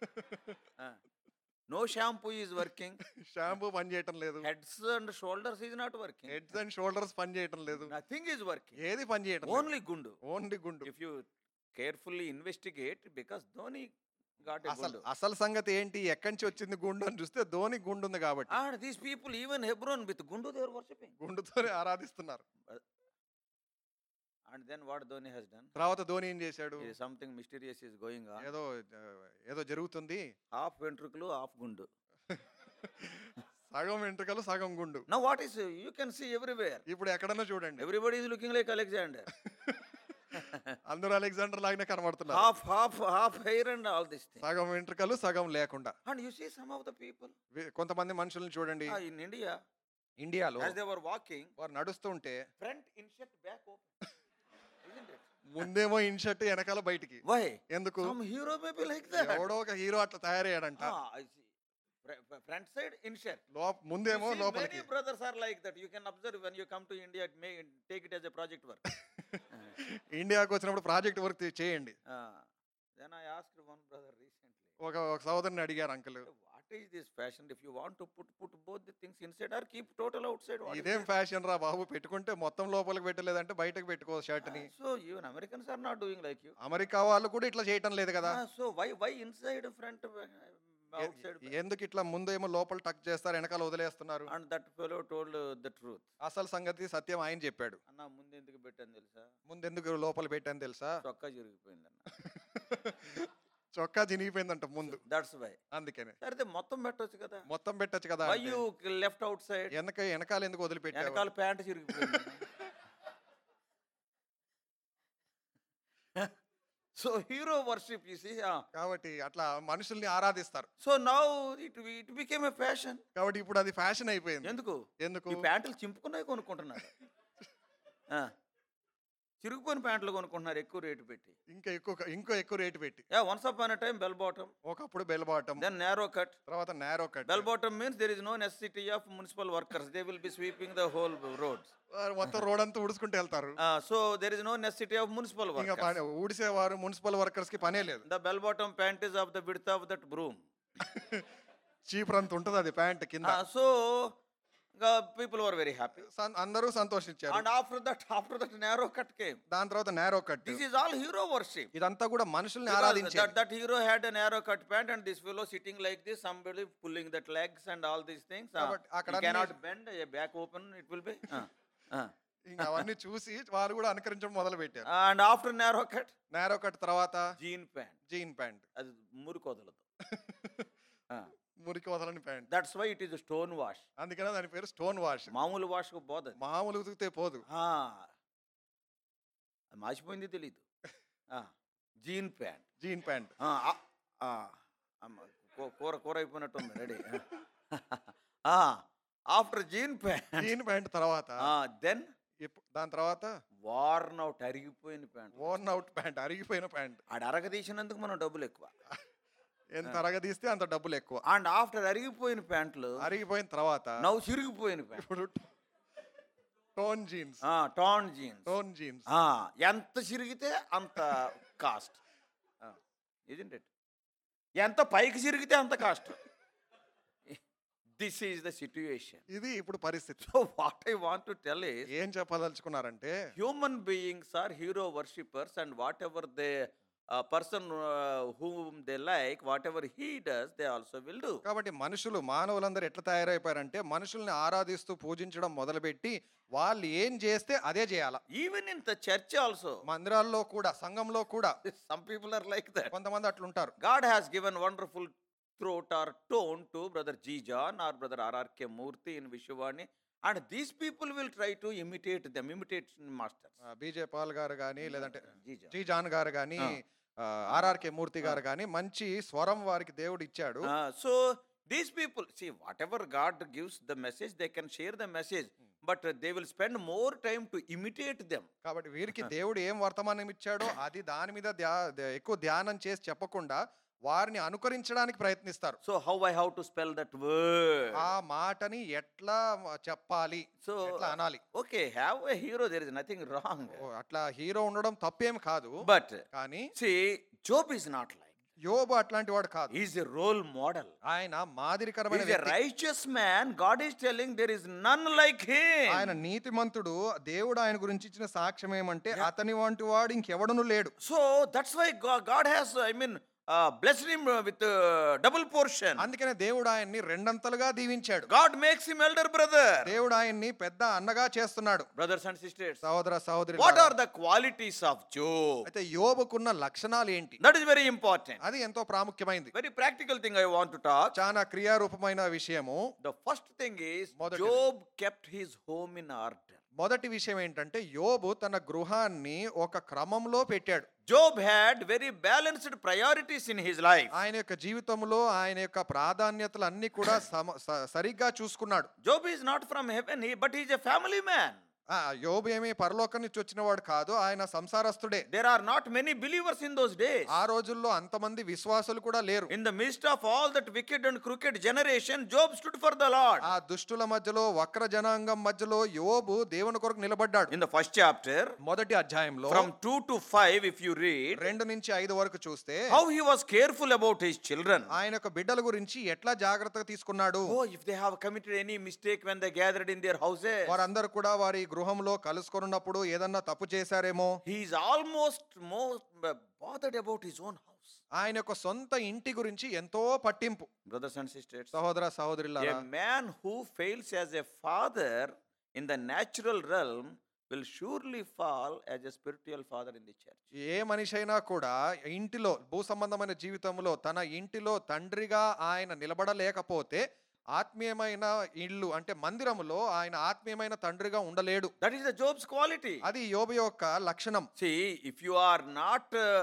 no shampoo is working shampoo పని చేయటం లేదు heads and shoulders is not working heads and shoulders పని చేయటం లేదు నథింగ్ ఈజ్ వర్కింగ్ ఏది పని చేయటం ఓన్లీ గుండు ఓన్లీ గుండు if you carefully investigate because Dhoni got a అసలు గుండు అసలు సంగతి ఏంటి ఎక్కడి నుంచి వచ్చింది గుండు అని చూస్తే ధోని గుండు ఉంది కాబట్టి and these people even Hebron with గుండు దేవర్ వర్షిపింగ్ గుండుతోనే ఆరాధిస్తున్నారు and then what Dhoni he's done తర్వాత ధోని ఏం చేశాడు something mysterious is going on ఏదో ఆ, ఏదో జరుగుతుంది హాఫ్ వెంట్రుకలు హాఫ్ గుండు సగం వెంట్రుకలు సగం గుండు no what is you can see everywhere ఇప్పుడు ఎక్కడన్నా చూడండి everybody is looking like Alexander అందరూ అలెగ్జాండర్ లాగానే కనబడుతున్నారు half half half hair and all this thing సగం వెంట్రుకలు సగం లేకుండా and you see some of the people వి- కొంతమంది మనుషుల్ని చూడండి ah, in india ఇండియాలో as they were walking వారు నడుస్తుంటే front insert back open isn't it ముందేమో ఇన్షర్ట్ వెనకాల బయటికి why ఎందుకు some hero may be like that ఎవడో ఒక హీరో అట్లా తయారయ్యాడంట ah i see Fr- fr- front side insert లో ముందేమో You see, లోపలికి many brothers are like that you can observe when you come to india may take it as a project work ఇండియాకి వచ్చినప్పుడు project work చేయండి Ah, then i asked one brother recently ఒక ఒక సోదరుని అడిగారు uncle what is this fashion if you want to put put both the things inside or keep total outside what is ఇదేం this? Fashion రా బాబు పెట్టుకుంటే మొత్తం లోపలికి పెట్టలేదంటే బయటకు పెట్టుకో షర్ట్ ని Ah, so even Americans are not doing like you. America వాళ్ళు కూడా ఇట్లా చేయటం లేదు కదా Ah, so why why inside front uh, outside? back? ఎందుకు ఇట్లా ముందేమో లోపల టక్ చేస్తారు వెనకాల వదిలేస్తున్నారు And that fellow told uh, the truth. అసలు సంగతి సత్యం ఆయన చెప్పాడు అన్న ముందు ఎందుకు పెట్టాను తెలుసా ముందెందుకు లోపల పెట్టాను తెలుసా చొక్కా చిరిగిపోయిందన్న చొక్కా చినిగిపోయిందంట ముందు దట్స్ వై అందుకనే సరే మొత్తం పెట్టొచ్చు కదా మొత్తం పెట్టొచ్చు కదా వై అంటే. యూ లెఫ్ట్ అవుట్ సైడ్ వెనక వెనకాల ఎందుకు వదిలిపెట్టావు వెనకాల ప్యాంట్ చిరిగిపోయింది So hero worship, you see. ah. కాబట్టి అట్లా మనుషుల్ని ఆరాధిస్తారు So now it, it became a fashion. కాబట్టి ఇప్పుడు అది ఫ్యాషన్ అయిపోయింది ఎందుకు ఎందుకు ఈ ప్యాంట్లు చింపుకున్నాయి కొనుక్కుంటున్నారు ఆ. చిరిగిపోయిన ప్యాంట్లు కొనుక్కుంటున్నారు ఎక్కువ రేటు పెట్టి ఇంకా ఎక్కువ ఇంకో ఎక్కువ రేటు పెట్టి yeah once upon time bell bottom ఒకప్పుడు bell bottom then narrow cut తర్వాత narrow cut bell bottom means there is no necessity of municipal workers they will be sweeping the whole roads మొత్తం road అంతా ఉడుచుకుంటూ వెళ్తారు so there is no necessity of municipal ఇంకా workers పని ఊడిసేవారు municipal workers కి పనే లేదు the bell bottom pant is of the width of that broom cheaper అంత ఉంటుంది అది ప్యాంట్ కింద so people were very happy సం- అందరూ సంతోషించారు and after that after that narrow cut came దాని తర్వాత narrow cut this is all hero worship ఇదంతా కూడా మనుషుల్ని Because ఆరాధించేది that, that hero had a narrow cut pant and this fellow sitting like this, somebody pulling that legs and all these things. Uh, కాబట్టి అక్కడ he cannot అన్ని- bend, a back open, it will be. Uh, uh. ఇంకా అవన్నీ చూసి వారు కూడా అనుకరించడం మొదలు పెట్టారు And after narrow cut, narrow cut తర్వాత jean pant. జీన్ ప్యాంట్ అది మురికి వదలదు Uh, మురికి వదలని pant That's why it is a stone wash. అందుకనే దాని పేరు స్టోన్ వాష్ మామూలు వాష్ పోదు అది. మామూలు ఉతికితే పోదు Ah. అది మాసిపోయింది తెలీదు జీన్ ప్యాంట్ జీన్ ప్యాంట్ కూర కూర అయిపోయినట్టుంది ready after jean pant jean pant తర్వాత దెన్ ఇప్పు- దాని తర్వాత వార్న్ అవుట్ అరిగిపోయిన ప్యాంట్ ఓర్న్ అవుట్ ప్యాంట్ అరిగిపోయిన ప్యాంట్ ఆడ అరగదీసినందుకు మనం డబ్బులు ఎక్కువ ఎంత అరగదీస్తే అంత డబ్బులు ఎక్కువ అండ్ ఆఫ్టర్ అరిగిపోయిన ప్యాంట్లు అరిగిపోయిన తర్వాత నవ్వు చిరిగిపోయిన ప్యాంట్ ఇప్పుడు torn jeans torn jeans torn jeans ఎంత చిరిగితే అంత కాస్ట్ ఇదండి ఇట్ ఎంత పైకి చిరిగితే అంత cost this is the situation ఇది ఇప్పుడు పరిస్థితి so what I want to tell is ఏం చెప్పదలుచుకున్నారంటే human beings are hero worshippers and whatever they person whom they like whatever he does they also will do కాబట్టి మనుషులు మానవులందరూ ఎట్లా తయారైపోయారంటే మనుషుల్ని ఆరాధిస్తూ పూజించడం మొదలుపెట్టి వాళ్ళు ఏం చేస్తే అదే చేయాల even in the church also మందిరాల్లో కూడా సంఘంలో కూడా some people are like that కొంతమంది అట్లుంటారు God has given wonderful throat or tone to brother G. John or brother R.R.K. Murthy in Vishwani, and these people will try to imitate them, imitate masters. BJ Paul గారు కానీ లేదంటే G. John. G John గారు కానీ RRK మూర్తి గారు కానీ మంచి స్వరం వారికి దేవుడు ఇచ్చాడు Uh, so these people, see, whatever God gives the message, they can share the message, but uh, they will spend more time to imitate them. కాబట్టి వీరికి దేవుడు ఏం వర్తమానం ఇచ్చాడో అది దాని మీద ధ్యా- ధ్యా- ఎక్కువ ధ్యానం చేసి చెప్పకుండా వారిని అనుకరించడానికి ప్రయత్నిస్తారు So how I have to spell that word? ఆ మాటని ఎట్లా చెప్పాలి So ఎట్లా అనాలి okay, have a hero. There is nothing wrong. ఓ, అట్లా హీరో ఉండడం తప్పేం కాదు But కానీ see, Job is not like. యోబు అట్లాంటి వాడు కాదు He is a role model. ఆయన మాదిరికరమైన He is a వ్యక్తి. righteous man. God is telling there is none like ఆయన him. నీతిమంతుడు దేవుడు ఆయన గురించి ఇచ్చిన సాక్ష్యం ఏమంటే అతని వంటి వాడు ఇంకెవడను లేడు So that's why God, God has, I mean, uh, blessed him uh, with uh, double portion. అందుకనే దేవుడు ఆయన్ని రెండంతలుగా దీవించాడు God makes him elder brother. దేవుడు ఆయన్ని పెద్ద అన్నగా చేస్తున్నాడు Brothers and sisters, సహోదర సహోదరి what are the qualities of Job? అయితే యోబుకున్న లక్షణాలు ఏంటి That is very important. అది ఎంతో ప్రాముఖ్యమైంది Very practical thing I want to talk. చాలా క్రియారూపమైన విషయము The first thing is మొదటిది. Job kept his home in order. మొదటి విషయం ఏంటంటే యోబు తన గృహాన్ని ఒక క్రమంలో పెట్టాడు Job had very balanced priorities in his life. ఆయన యొక్క జీవితంలో ఆయన యొక్క ప్రాధాన్యతలు అన్ని కూడా సమ- స- సరిగ్గా చూసుకున్నాడు Job is not from heaven, he, but he is a family man. ఆ, యోబు ఏమి పరలోకం నుంచి వచ్చినవాడు కాదు ఆయన సంసారస్తుడే There are not many believers in those days. ఆ రోజుల్లో అంతమంది విశ్వాసులు కూడా లేరు In the midst of all that wicked and crooked generation, Job stood for the Lord. ఆ దుష్టుల మధ్యలో వక్ర జనాంగం మధ్యలో యోబు దేవుని కొరకు నిలబడ్డాడు In the first chapter, మొదటి అధ్యాయంలో from 2 to 5, if you read, రెండు నుంచి ఐదు వరకు చూస్తే how he was careful about his children. ఆయన యొక్క బిడ్డల గురించి ఎట్లా జాగ్రత్తగా తీసుకున్నాడు Oh, if they have committed any mistake when they gathered in their houses, వారందరూ కూడా వారి గృహంలో కలుసుకొనున్నప్పుడు ఏదన్నా తప్పు చేశారేమో he is almost more bothered about his own house. ఆయన యొక్క సొంత ఇంటి గురించి ఎంతో పట్టింపు Brothers and sisters, సహోదర సహోదరులారా a man who fails as a father in the natural realm will surely fall as a spiritual father in the church. ఏ మనిషి అయినా కూడా ఇంటిలో భూ సంబంధమైన జీవితంలో తన ఇంటిలో తండ్రిగా ఆయన నిలబడలేకపోతే ఆత్మీయమైన ఇల్లు అంటే మందిరములో ఆయన ఆత్మీయమైన తండ్రిగా ఉండలేడు That is the Job's quality. అది యోబు యొక్క లక్షణం See, if you are not uh,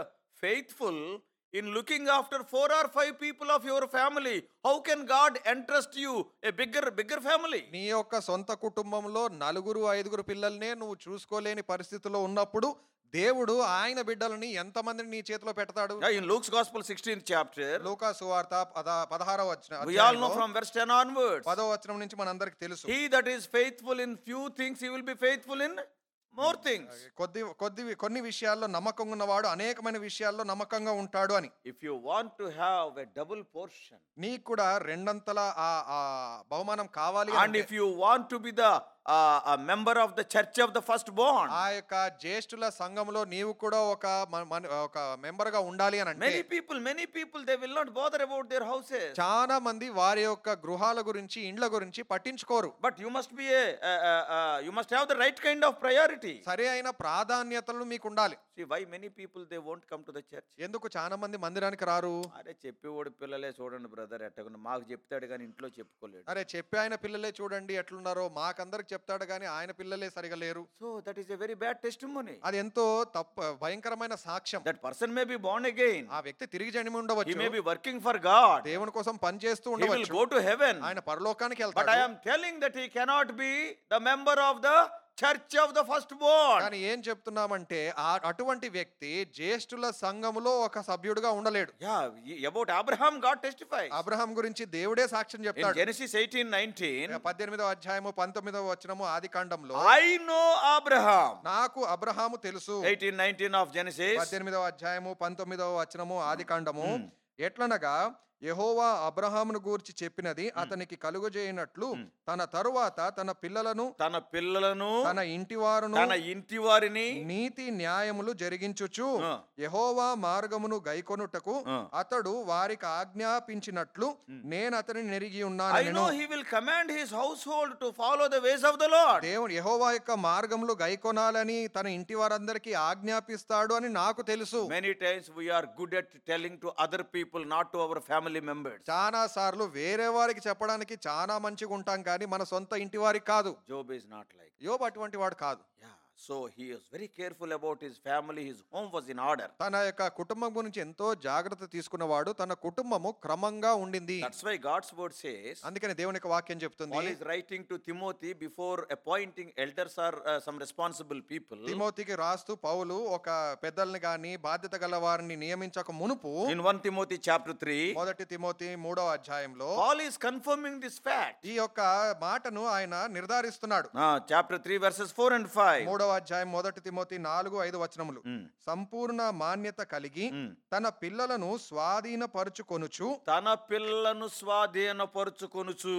faithful in looking after four or five people of your family, how can God entrust you a bigger, bigger family? నీ యొక్క సొంత కుటుంబంలో నలుగురు ఐదుగురు పిల్లల్నే నువ్వు చూసుకోలేని పరిస్థితిలో ఉన్నప్పుడు దేవుడు ఆయన బిడ్డలని ఎంతమందిని నీ చేతిలో పెడతాడు Yeah, in Luke's Gospel, 16th chapter, లూకా సువార్త పద పదహారవ వచ్చిన we all know from verse 10 onwards. పదో వచనం నుంచి మనందరికి తెలుసు He that is faithful in few things, he will be faithful in more things. కొద్ది కొద్ది కొన్ని విషయాల్లో నమ్మకంగా ఉన్నవాడు అనేకమైన విషయాల్లో నమ్మకంగా ఉంటాడు అని If you want to have a double portion, నీకు కూడా రెండంతల ఆ ఆ బహుమానం కావాలి and అంటే if you want to be the uh, a member of the church of the firstborn, ఆ యొక్క జ్యేష్ఠుల సంఘంలో నీవు కూడా ఒక మ- మన- ఒక మెంబర్ గా ఉండాలి అని అంటే many people, many people, they will not bother about their houses. చాలా మంది వారి యొక్క గృహాల గురించి ఇండ్ల గురించి పట్టించుకోరు But you must be a, uh, uh, uh, you must have the right kind of priority. సరి అయిన ప్రాధాన్యతలు మీకు ఉండాలి See, why many people they won't come to the church? ఎందుకు చాలా మంది మందిరానికి రారు అరే చెప్పేవాడు పిల్లలే చూడండి బ్రదర్ ఎట్టకుండా మాకు చెప్తాడు కానీ ఇంట్లో చెప్పుకోలేడు అరే చెప్పి ఆయన పిల్లలే చూడండి ఎట్లున్నారో మాకందరికి చెప్తాడు కానీ ఆయన పిల్లలే సరిగా లేరు so that is a very bad testimony అది ఎంతో తప్ప భయంకరమైన సాక్ష్యం that person may be born again ఆ వ్యక్తి తిరిగి జన్మి హీ ఉండవచ్చు may be working for God దేవుని కోసం పని చేస్తూ హీ విల్ ఉండవచ్చు గో టు హెవెన్ ఆయన పరలోకానికి బట్ వెళ్తాడు I am telling that he cannot be the member of the church of the first born కానీ ఏం చెప్తున్నామంటే ఆ అటువంటి వ్యక్తి జ్యేష్ఠుల సంఘములో ఒక సభ్యుడుగా ఉండలేడు yeah about Abraham God testify అబ్రహాం గురించి దేవుడే సాక్ష్యం ఇన్ చెప్తాడు జెనసిస్ 18 19 పద్దెనిమిదవ అధ్యాయము పంతొమ్మిదవ వచనము ఆది కాండంలో ఐ నో అబ్రహాం నాకు అబ్రహాము తెలుసు 18 19 ఆఫ్ జెనసిస్ పద్దెనిమిదవ అధ్యాయము పంతొమ్మిదవ వచనము ఆది కాండము ఎట్లనగా యెహోవా అబ్రహామును గూర్చి చెప్పినది అతనికి కలుగజేయనట్లు తన తరువాత తన పిల్లలను తన పిల్లలను తన ఇంటి వారును తన ఇంటి వారిని నీతి న్యాయములు జరిగించుచు ఆ. యెహోవా మార్గమును గైకొనుటకు ఆ. అతడు వారికి ఆజ్ఞాపించినట్లు నేను అతనిని నెరిగి ఐ ఉన్నాను know he will command his household to follow the ways of the Lord దేవుడు యెహోవా యొక్క మార్గములు గైకొనాలని తన ఇంటి వారందరికీ ఆజ్ఞాపిస్తాడు అని నాకు తెలుసు many times we are good at telling to other people not to our family members చాలా సార్లు వేరే వారికి చెప్పడానికి చాలా మంచిగా ఉంటాం కానీ మన సొంత ఇంటి వారికి కాదు జోబ్ ఈస్ నాట్ లైక్ యోబు అటువంటి వాడు కాదు yeah so he is very careful about his family his home was in order తన యొక్క కుటుంబం గురించి ఎంతో జాగ్రత్త తీసుకున్నవాడు తన కుటుంబము క్రమంగా ఉండింది that's why God's word says అందుకని దేవుని యొక్క వాక్యం చెప్తుంది Paul is writing to Timothy before appointing elders or uh, some responsible people. తిమోతికి రాస్తూ పౌలు ఒక పెద్దల్ని గాని బాధ్యత గల వారిని నియమించక మునుపు In 1 Timothy chapter 3, మొదటి తిమోతి మూడవ అధ్యాయంలో Paul is confirming this fact. ఈ యొక్క మాటను ఆయన నిర్ధారిస్తున్నాడు Uh, chapter 3, verses 4 and 5. మూడవ అధ్యాయం మొదటి తిమోతి నాలుగు ఐదు వచనములు Mm. సంపూర్ణ మాన్యత కలిగి Mm. తన పిల్లలను స్వాధీనపరుచుకొనుచు తన పిల్లను స్వాధీనపరుచుకొనుచు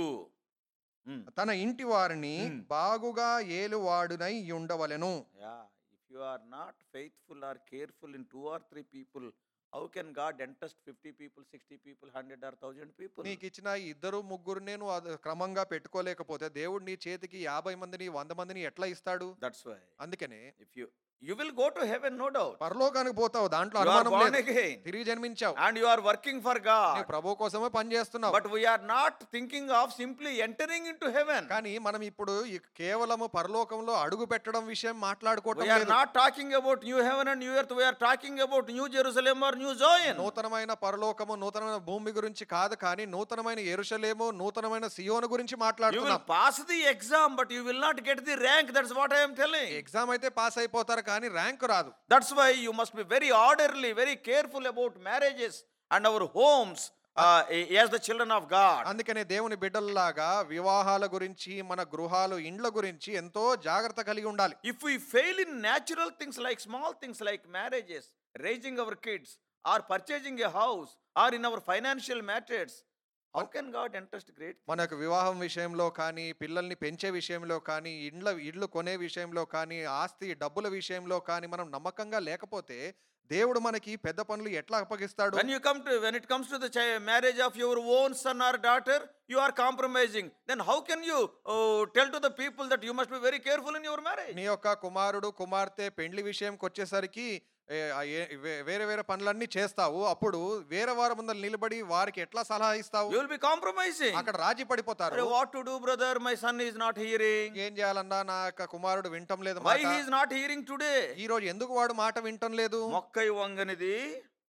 Mm. తన ఇంటి వారిని Mm. బాగుగా ఏలువాడునై ఉండవలెను Yeah, if you are not faithful or careful in two or three people, how can God entrust 50 people, 60 people, 100 or 1000 people? నీకు ఇచ్చిన ఈ ఇద్దరు ముగ్గురు నేను క్రమంగా పెట్టుకోలేకపోతే దేవుడు నీ చేతికి యాభై మందిని వంద మందిని ఎట్లా ఇస్తాడు That's why. అందుకనే If you you will go to heaven, no doubt. పరలోకానికి పోతావు దాంట్లో You are అనుమానం born లేదు again. తిరిగి జన్మించావు and you are working for God. నీవు ప్రభు కోసమే పని చేస్తున్నావు But we are not thinking of simply entering into heaven. కానీ మనం ఇప్పుడు ఈ కేవలము పరలోకంలో అడుగు పెట్టడం విషయం మాట్లాడుకోవటం We are లేదు not talking about new heaven and new earth. We are talking about new Jerusalem or new Zion. నూతనమైన పరలోకము నూతనమైన భూమి గురించి కాదు కానీ నూతనమైన ఎరుషలేము నూతనమైన సియోను గురించి You will మాట్లాడుతున్నాం pass the exam, but you will not get the rank. That's what I am telling. Exam అయితే పాస్ అయిపోతారు కానీ ర్యాంక్ రాదు That's why you must be very orderly, very careful about marriages and our homes uh, as the children of God. అందుకనే దేవుని బిడ్డల్లాగా వివాహాల గురించి మన గృహాలు ఇండ్ల గురించి ఎంతో జాగ్రత్త కలిగి ఉండాలి If we fail in natural things like small things like marriages, raising our kids, or purchasing a house, or in our financial matters, how can God entrust great? మనకు వివాహం విషయంలో కానీ పిల్లల్ని పెంచే విషయంలో కానీ ఇండ్ల ఇళ్ళు కొనే విషయంలో కానీ ఆస్తి డబ్బుల విషయంలో కానీ మనం నమ్మకంగా లేకపోతే దేవుడు మనకి పెద్ద పనులు ఎట్లా అప్పగిస్తాడు When you come to when it comes to the chi- marriage of your own son or daughter, you are compromising. Then how can you uh, tell to the people that you must be very careful in your marriage? నీ యొక్క కుమారుడు కుమార్తె పెండ్లి విషయంకి వచ్చేసరికి ఏ, ఆ ఏ- వే- వేరే వేరే పనులన్నీ చేస్తావు అప్పుడు వేరే వారి ముందర నిలబడి వారికి ఎట్లా సలహా ఇస్తావు You will be compromising. అక్కడ రాజీ పడిపోతారు Arre, What to do, brother? My son is not hearing. ఏం చేయాలన్నా నా యొక్క కుమారుడు వింటం లేదు Why మాట. he is not hearing today? ఈ రోజు ఎందుకు వాడు మాట వింటం లేదు మొక్కై వంగనిది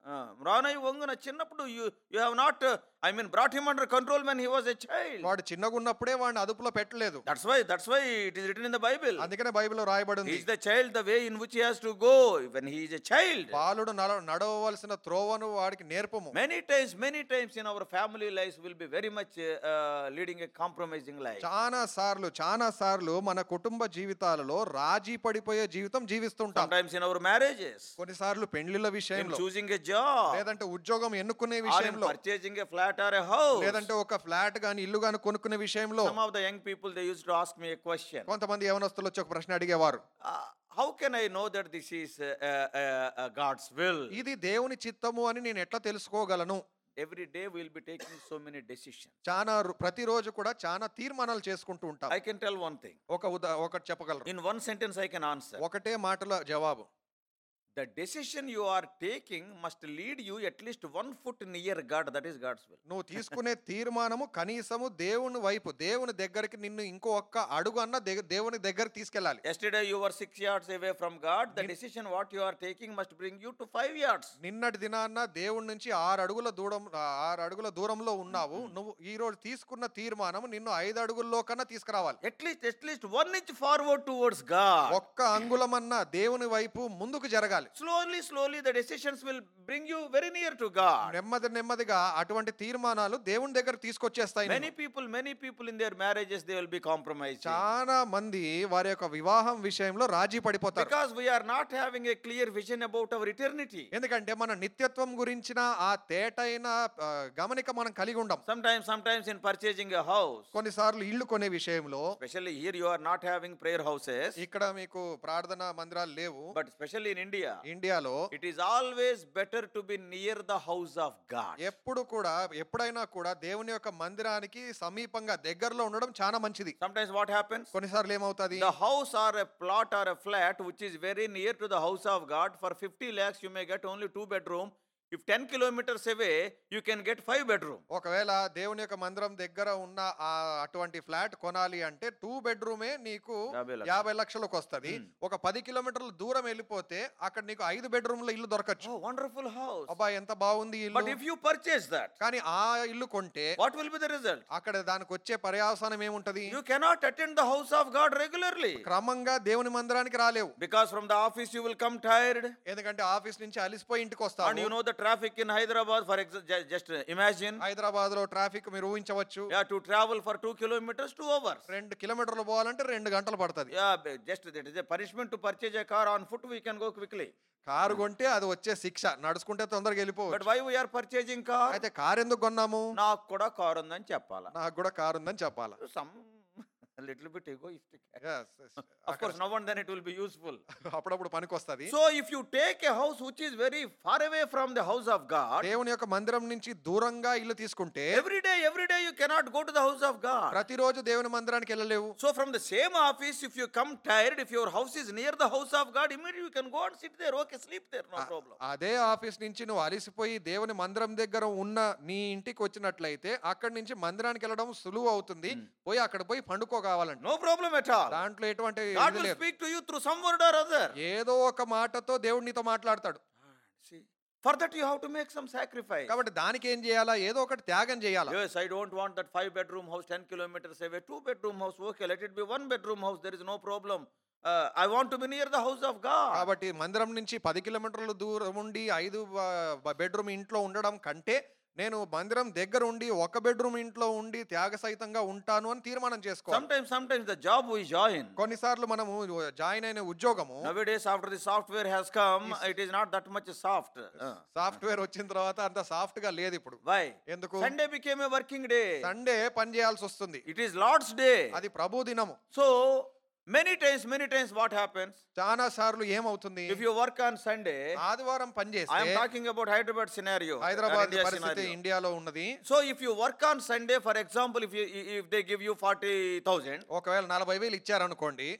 రానయ్య వంగున చిన్నప్పుడు you you have not I mean brought him under control when he was a child వాడు చిన్నగా ఉన్నప్పుడే వాడిని అదుపులో పెట్టలేదు that's why that's why it is written in the Bible అందుకనే బైబిల్లో రాయబడి ఉంది is the child the way in which he has to go when he is a child బాలుడు నడ నడవవలసిన త్రోవను వాడికి నేర్పము many times many times in our family life will be very much leading a compromising life చాలా సార్లు చాలా సార్లు మన కుటుంబ జీవితాలలో రాజీ పడిపోయే జీవితం జీవిస్తుంటాం sometimes in our marriages కొన్నిసార్లు పెండ్లిల in విషయంలో choosing a job లేదంటే ఉద్యోగం ఎన్నుకునే or in విషయంలో purchasing a flat or a house లేదంటే ఒక ఫ్లాట్ గాని ఇల్లు గాని కొనుక్కునే విషయంలో some of the young people they used to ask me a question కొంతమంది యవనస్తులు వచ్చి ఒక ప్రశ్న అడిగేవారు uh, how can i know that this is uh, uh, uh, uh, god's will ఇది దేవుని చిత్తము అని నేను ఎట్లా తెలుసుకోగలను every day we'll be taking so many decisions చాలా రు- ప్రతిరోజు కూడా చాలా తీర్మానాలు చేసుకుంటూ ఉంటాం i can tell one thing ఒక ఉదా ఒకటి చెప్పగలరు in one sentence i can answer ఒకటే మాటలో జవాబు the decision you are taking must lead you at least one foot near god that is god's will నువ్వు తీసుకునే తీర్మానము కనీసము దేవుని వైపు దేవుని దగ్గరికి నిన్ను ఇంకో ఒక్క అడుగు అన్న దే- దేవుని దగ్గరికి తీసుకెళ్ళాలి yesterday you were 6 yards away from god the decision what you are taking must bring you to 5 yards నిన్నటి దినాన్న దేవుడి నుంచి ఆరు అడుగుల దూరం ఆ, ఆరు అడుగుల దూరంలో ఉన్నావు నువ్వు ఈ రోజు తీసుకున్న తీర్మానం నిన్ను ఐదు అడుగుల్లో కన్నా తీసుకురావాలి at least at least one inch forward towards god ఒక్క అంగుళమన్నా దేవుని వైపు ముందుకు జరగాలి slowly slowly the decisions will bring you very near to god నెమ్మది నెమ్మదిగా అటువంటి తీర్మానాలు దేవుని దగ్గర తీసుకొచ్చేస్తాయి many నిన్ను. people many people in their marriages they will be compromised చాలా మంది వారి యొక్క వివాహం విషయంలో రాజీ పడిపోతారు because we are not having a clear vision about our eternity ఎందుకంటే మన నిత్యత్వం గురించిన ఆ తేటైన ఆ, గమనిక మనం కలిగి ఉండం sometimes sometimes in purchasing a house కొన్నిసార్లు ఇల్లు కొనే విషయంలో especially here you are not having prayer houses ఇక్కడ మీకు ప్రార్థన మందిరాలు లేవు but especially in india ఇండియాలో it is always better to be near the house of god ఎప్పుడు కూడా ఎప్పుడైనా కూడా దేవుని యొక్క మందిరానికి సమీపంగా దగ్గరలో ఉండడం చాలా మంచిది sometimes what happens కొన్నిసార్లు ఏమవుతుంది the house or a plot or a flat which is very near to the house of god for 50 lakhs you may get only two bedroom if 10 kilometers away you can get five bedroom ఒకవేళ దేవుని యొక్క మందిరం దగ్గర ఉన్న ఆ అటువంటి flat కొనాలి అంటే టూ బెడ్రూమే నీకు యాభై లక్షలు. యాభై లక్షలకు వస్తది ఒక పది కిలోమీటర్ల దూరం వెళ్ళిపోతే అక్కడ నీకు ఐదు బెడ్రూమ్ల ఇల్లు దొరకచ్చు oh wonderful house అబ్బా ఎంత బాగుంది ఈ but ఇల్లు if you purchase that కానీ ఆ ఇల్లు కొంటే what will be the result అక్కడ దానికి వచ్చే పర్యావసానం ఏముంటది you cannot attend the house of god regularly క్రమంగా దేవుని మందిరానికి రాలేవు because from the office you will come tired ఎందుకంటే ఆఫీస్ నుంచి అలిసిపోయి ఇంటికి and you వస్తావు know the traffic in hyderabad for exa- ju- just imagine Hyderabad లో ట్రాఫిక్ మీరు ఊహించవచ్చు yeah to travel for 2 kilometers 2 hours రెండు కిలోమీటర్లు పోవాలంటే రెండు గంటలు పడుతుంది yeah b- just that is a punishment to purchase a car on foot we can go quickly car కొంటే అది వచ్చే శిక్ష నడుచుకుంటే తొందరగా but వెళ్ళిపోవచ్చు why we are purchasing car అయితే కారు ఎందుకు కొన్నాము నాకు కూడా కారు ఉందని చెప్పాలా నాకు కూడా కారు ఉందని చెప్పాలా some little bit egoistic Yes, yes. of అక్కడ course now and then it will be useful అప్పుడప్పుడు పనికొస్తది so if you take a house which is very far away from the house of god దేవుని యొక్క మందిరం నుంచి దూరంగా ఇల్లు తీసుకుంటే every day every day you cannot go to the house of god ప్రతిరోజు దేవుని మందిరానికి వెళ్ళలేవు so from the same office if you come tired if your house is near the house of god immediately you can go and sit there okay sleep there no problem అదే office నుంచి నువ్వు అలిసిపోయి దేవుని మందిరం దగ్గర ఉన్న నీ ఇంటికి వచ్చినట్లయితే అక్కడి నుంచి మందిరానికి వెళ్ళడం సులువు అవుతుంది పోయి అక్కడ పోయి పండుకోగావాలంటే no problem at all దాంట్లో ఎటువంటి god ఇది will లేదు speak to you through some word or other ఏదో ఒక మాటతో దేవుడు నీతో మాట్లాడతాడు see for that you have to make some sacrifice కాబట్టి దానికి ఏం చేయాలా ఏదో ఒకటి త్యాగం చేయాలా Yes, I don't want that five bedroom house 10 kilometers away. Two bedroom house, okay, let it be one bedroom house, there is no problem. Uh, I want to be near the house of God. కాబట్టి మందిరం నుంచి పది కిలోమీటర్ల దూరం ఉండి ఐదు bedroom ఇంట్లో ఉండడం కంటే నేను మందిరం దగ్గర ఉండి ఒక బెడ్రూమ్ ఇంట్లో ఉండి త్యాగ సహితంగా ఉంటాను అని తీర్మానం చేసుకోవాలి Sometimes, sometimes the job we join. కొన్నిసార్లు మనము జాయిన్ అయిన ఉద్యోగము Nowadays, after the software has come, it is not that much soft. Uh, software వచ్చిన తర్వాత అంత సాఫ్ట్ గా లేదు ఇప్పుడు why? ఎందుకు Sunday became a working day. Sunday పని చేయాల్సి వస్తుంది It is Lord's day. అది ప్రభు దినము So, many times, many times what happens? చాలా సార్లు ఏమవుతుంది If you work on Sunday, ఆదివారం పని I చేస్తే am talking about Hyderabad scenario. uh, Hyderabad India పరిస్థితి scenario. ఇండియాలో ఉన్నది So if you work on Sunday, for example, if you if they give you forty thousand, ఒకవేళ నలభై వేలు ఇచ్చారనుకోండి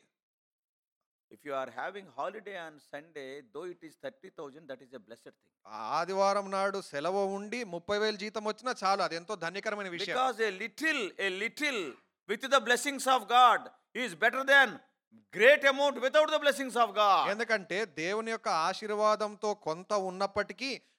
if you are having holiday on Sunday, though it is thirty thousand, that is a blessed thing. ఆదివారం నాడు సెలవు ఉండి ముప్పై వేలు జీతం వచ్చినా చాలు అది ఎంతో ధన్యకరమైన విషయం Because a little, a little with the blessings of God is better than great amount without the blessings of God. ఎందుకంటే దేవుని యొక్క ఆశీర్వాదంతో కొంత ఉన్నప్పటికీ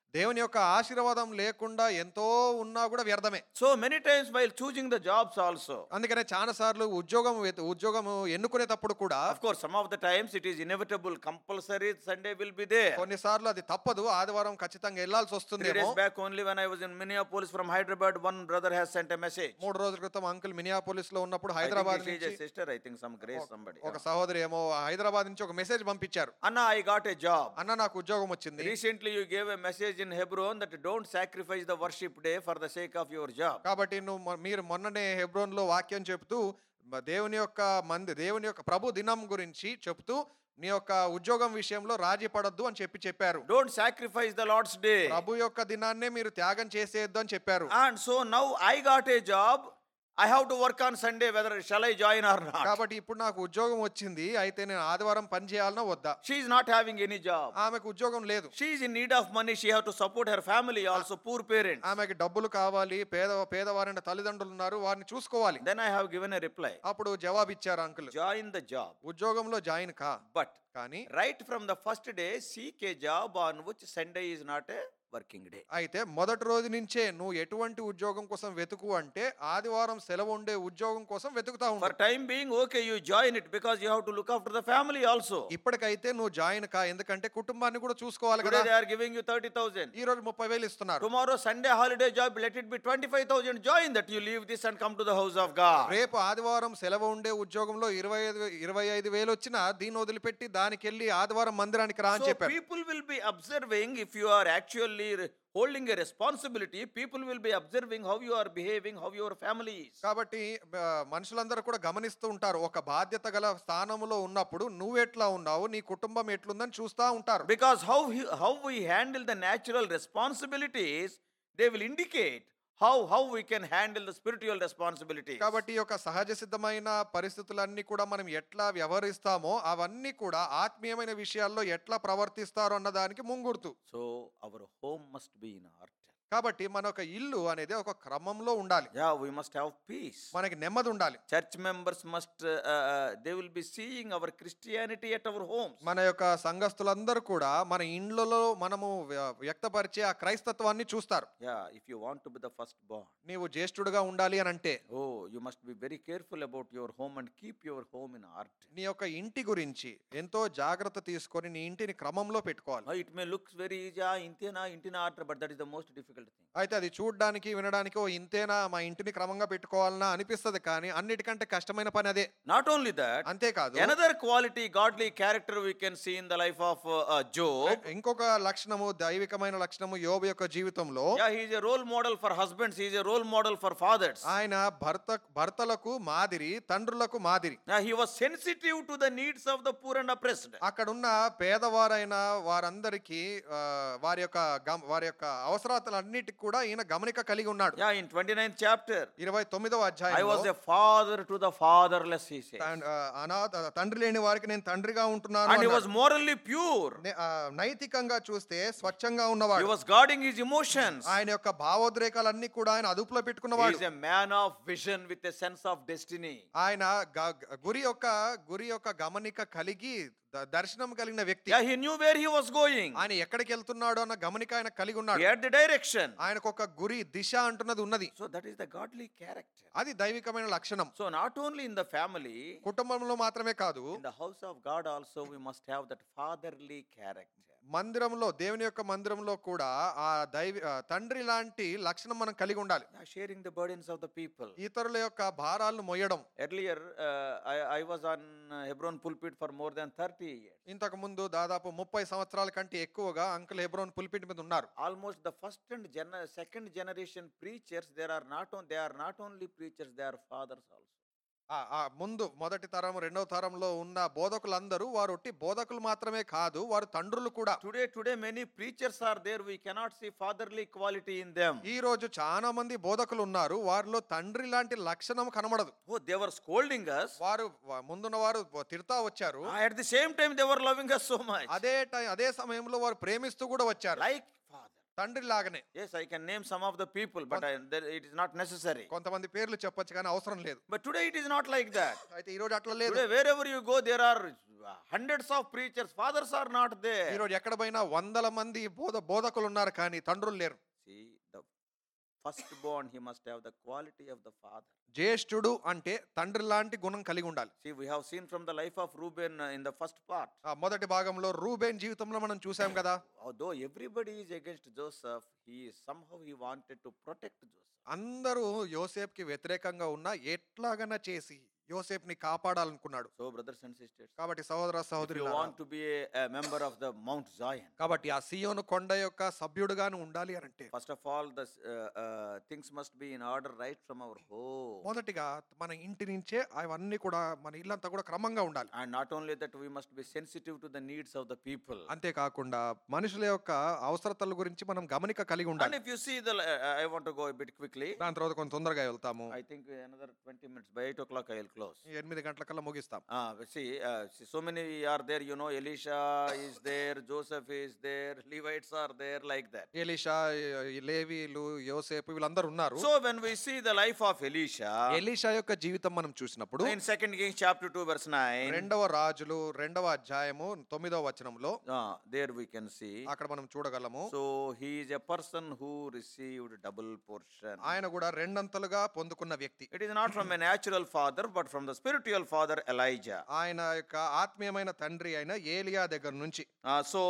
దేవుని యొక్క ఆశీర్వాదం లేకుండా ఎంతో ఉన్నా కూడా వ్యర్థమే So many times while choosing the jobs also, అందుకనే చాలా సార్లు ఉద్యోగం వెతు- ఉద్యోగం ఎన్నుకునేటప్పుడు కూడా of course, some of the times it is inevitable, compulsory, Sunday will be there. కొన్నిసార్లు అది తప్పదు ఆదివారం ఖచ్చితంగా వెళ్ళాల్సి Three వస్తుంది days back only when I was in Minneapolis from Hyderabad, one brother has sent a message. మూడు రోజుల క్రితం అంకుల్ మినియాపోలిస్ లో ఉన్నప్పుడు I think Hyderabad she is a నుంచి sister, I think some grace somebody. ఒక సహోదరి ఏమో హైదరాబాద్ నుంచి ఒక మెసేజ్ పంపించారు Anna, I got a job. అన్న నాకు ఉద్యోగం వచ్చింది Recently you gave a message in Hebron that don't sacrifice the worship day for the sake of your job. కాబట్టి నువ్వు మొ- మీరు మొన్ననే హెబ్రోన్ లో వాక్యం చెప్తూ మ- దేవుని యొక్క మంది దేవుని యొక్క ప్రభు దినం గురించి చెప్తూ నీ యొక్క ఉద్యోగం విషయంలో రాజీ పడద్దు అని చెప్పి చెప్పారు Don't sacrifice the Lord's day. ప్రభు యొక్క దినాన్నే మీరు త్యాగం చేసేయద్దు అని చెప్పారు And so now I got a job. I have to work on Sunday whether shall I join or not. కాబట్టి ఇప్పుడు నాకు ఉద్యోగం వచ్చింది అయితే నేను ఆదివారం పని చేయాలన్నా వద్దా She is not having any job. ఆమెకు ఉద్యోగం లేదు She is in need of money. She have to support her family also, poor parents. ఆమెకి డబ్బులు కావాలి పేద పేదవారైన తల్లిదండ్రులు ఉన్నారు వారిని చూసుకోవాలి Then I have given a reply. అప్పుడు జవాబు ఇచ్చారు అంకుల్ Join the job. ఉద్యోగంలో జాయిన్ కా But కానీ right from the first day, seek a job on which Sunday is not a working day. అయితే మొదటి రోజు నుంచే నువ్వు ఎటువంటి ఉద్యోగం కోసం వెతుకు అంటే ఆదివారం సెలవు ఉండే ఉద్యోగం కోసం వెతుకుతా For ఉంటావు time being, okay, you join it because you have to look after the family also. ఇప్పటికైతే నువ్వు జాయిన్ కా ఎందుకంటే కుటుంబాన్ని కూడా చూసుకోవాలి Today కదా they are giving you 30,000. ఈ రోజు ముప్పై వేలు ఇస్తున్నారు Tomorrow, Sunday holiday job, let it be 25,000. Join that. You leave this and come to the house of God. రేపు ఆదివారం సెలవు ఉండే ఉద్యోగంలో ఇరవై ఐదు ఇరవై ఐదు వేలు వచ్చినా దీన్ని వదిలిపెట్టి దానికి వెళ్ళి ఆదివారం మందిరానికి రా అని So చెప్పారు people will be observing if you are actually re- holding a responsibility, people will be observing how you are behaving, how your family is. కాబట్టి ఆ, మనుషులందరూ కూడా గమనిస్తూ ఉంటారు ఒక బాధ్యత గల స్థానంలో ఉన్నప్పుడు నువ్వు ఎట్లా ఉన్నావు నీ కుటుంబం ఎట్లుందని చూస్తా ఉంటారు Because how, he- how we handle the natural responsibilities, they will indicate how, how we can handle the spiritual responsibilities. కాబట్టి ఈ యొక్క సహజ సిద్ధమైన పరిస్థితులన్నీ కూడా మనం ఎట్లా వ్యవహరిస్తామో అవన్నీ కూడా ఆత్మీయమైన విషయాల్లో ఎట్లా ప్రవర్తిస్తారు అన్న దానికి ముంగుర్తు So our home must be in order. కాబట్టి మన యొక్క ఇల్లు అనేది ఒక క్రమంలో ఉండాలి Yeah, we must have peace. మనకి నెమ్మది ఉండాలి Church members must, uh, uh, they will be seeing our Christianity at our homes. మన యొక్క సంఘస్థులందరూ కూడా మన ఇండ్లలో మనము వ్య- వ్యక్తపరిచే ఆ క్రైస్తత్వాన్ని చూస్తారు Yeah, if you want to be the firstborn, నీవు జ్యేష్ఠుడుగా ఉండాలి అని అంటే oh, you must be very careful about your home and keep your home in order. నీ యొక్క ఇంటి గురించి ఎంతో జాగ్రత్త తీసుకొని నీ ఇంటిని క్రమంలో పెట్టుకోవాలి Uh, it may look very easy, ah, intena, intina order, but that is the most difficult thing. అయితే అది చూడడానికి వినడానికి ఓ ఇంతేనా మా ఇంటిని క్రమంగా పెట్టుకోవాలన్నా అనిపిస్తది కానీ అన్నిటికంటే కష్టమైన పని అదే Not only that, అంతేకాదు another quality, godly character we can see in the life of uh, uh, Job. ఇంకొక లక్షణము దైవికమైన లక్షణము యోబు యొక్క జీవితంలో Yeah, he is a role model for husbands, he is a role model for fathers. ఆయన భర్త భర్తలకు మాదిరి తండ్రులకు మాదిరి Yeah, he was sensitive to the needs of the poor and oppressed. అక్కడున్న పేదవారైన వారందరికీ ఆ, వారి యొక్క గమ- వారి యొక్క అవసరాలన్నిటికి కూడా ఈయన గమనిక కలిగి ఉన్నాడు Yeah, in 29th chapter, ఇరవై తొమ్మిదవ I అధ్యాయం was a father to the fatherless, he says. అనాథ తండ్రి లేని వారికి నేను తండ్రిగా ఉంటున్నాను And he was అన్నాడు. morally pure. నే- ఆ, నైతికంగా చూస్తే స్వచ్ఛంగా He ఉన్నవాడు was guarding his emotions. ఆయన యొక్క భావోద్రేకాలన్నీ కూడా ఆయన అదుపులో He పెట్టుకున్నవాడు is a man of vision with a sense of destiny. ఆయన గ- గ- గురి యొక్క గురి యొక్క గమనిక కలిగి ద- దర్శనం కలిగిన వ్యక్తి Yeah, he knew where he was going. ఆయన ఎక్కడికి వెళ్తున్నాడు అన్న గమనిక ఆయన కలిగి He ఉన్నాడు had the direction. ఆయనకు ఒక గురి దిశ అంటున్నది ఉన్నది So that is the godly character. అది దైవికమైన లక్షణం So not only in the family, కుటుంబంలో మాత్రమే కాదు in the house of God also we must have that fatherly character. మందిరంలో దేవుని యొక్క మందిరంలో కూడా ఆ దైవి ఆ తండ్రి లాంటి లక్షణం మనం కలిగి ఉండాలి Yeah, sharing the burdens of the people. ఇతరుల యొక్క భారాలను మొయ్యడం Earlier, uh, I, I was on uh, Hebron pulpit for more than 30 years. ఇంతకు ముందు దాదాపు ముప్పై సంవత్సరాల కంటే ఎక్కువగా అంకుల్ హెబ్రోన్ పులిపిట్ మీద ఉన్నారు Almost the first and gen- second generation preachers, there are not on, they are not only preachers, they are fathers also. ఆ- ఆ ముందు మొదటి తరం రెండవ తరంలో ఉన్న బోధకులందరూ వారు ఒట్టి బోధకులు మాత్రమే కాదు వారు తండ్రులు కూడా Today, today many preachers are there. We cannot see fatherly quality in them. ఈ రోజు చాలా మంది బోధకులు ఉన్నారు వారిలో తండ్రి లాంటి లక్షణం కనబడదు Oh, they were scolding us. వారు వ- ముందున్న వారు తిడతా వచ్చారు Ah, At the same time, they were loving us so much. అదే టై అదే సమయంలో వారు ప్రేమిస్తూ కూడా వచ్చారు Like father. తండ్రి లాగానే Yes, I can name some of the people, but I, there, it is not necessary. కొంతమంది పేర్లు చెప్పొచ్చు కానీ అవసరం లేదు But today it is not like that. అయితే ఈ రోజు అట్లా లేదు Today, wherever you go, there are hundreds of preachers. Fathers are not ఈ there. రోజు ఎక్కడ పోయినా వందల మంది బోధ బోధకులు ఉన్నారు కానీ తండ్రులు లేరు See, the firstborn, he must have the quality of the father. జ్యేష్ఠుడు అంటే తండ్రి లాంటి గుణం కలిగి ఉండాలి See, we have seen from the life of Reuben uh, in the first part. ఆ మొదటి భాగంలో రూబేన్ జీవితంలో మనం చూసాం కదా Although everybody is against Joseph, he somehow he wanted to protect Joseph. అందరూ యోసేపుకి వ్యతిరేకంగా ఉన్నా ఎట్లాగైనా చేసి యోసేపుని కాపాడాలనుకున్నాడు So, brothers and sisters, కాబట్టి సహోదర if you సహోదరి want to be a, a member of the Mount Zion, కాబట్టి ఆ సియోను కొండ యొక్క సభ్యుడుగాను ఉండాలి అని అంటే first of all, the uh, uh, things must be in order right from our home. మొదటిగా మన ఇంటి నుంచే అవన్నీ కూడా మన ఇల్లంతా కూడా క్రమంగా ఉండాలి And not only that, we must be sensitive to the needs of the people. అంతేకాకుండా మనుషుల యొక్క అవసరతల గురించి మనం గమనిక కలిగి And ఉండాలి if you see the, uh, I want to go a bit quickly. దాని తర్వాత కొంచెం తొందరగా వెళ్తాము I think another 20 minutes. By 8 o'clock, I will close. ఈ ఎనిమిది గంటలకల్లా ముగిస్తాం Ah, see, uh, see, so many are there, you know, Elisha is there, Joseph is there, Levites are there, like that. Elisha ఈ లేవీలు యోసేపు వీళ్ళందరూ ఉన్నారు So when we see the life of Elisha, Elisha యొక్క జీవితం మనం చూసినప్పుడు in 2 Kings chapter 2, verse 9, రెండవ రాజులు రెండవ అధ్యాయము తొమ్మిదవ వచనంలో ah, there we can see. అక్కడ మనం చూడగలము So he is a person who received double portion. ఆయన కూడా రెండంతలుగా పొందుకున్న వ్యక్తి It is not from a natural father, but from the spiritual father Elijah. ఆయన యొక్క ఆత్మీయమైన తండ్రి అయిన ఏలియా దగ్గర నుంచి Uh, so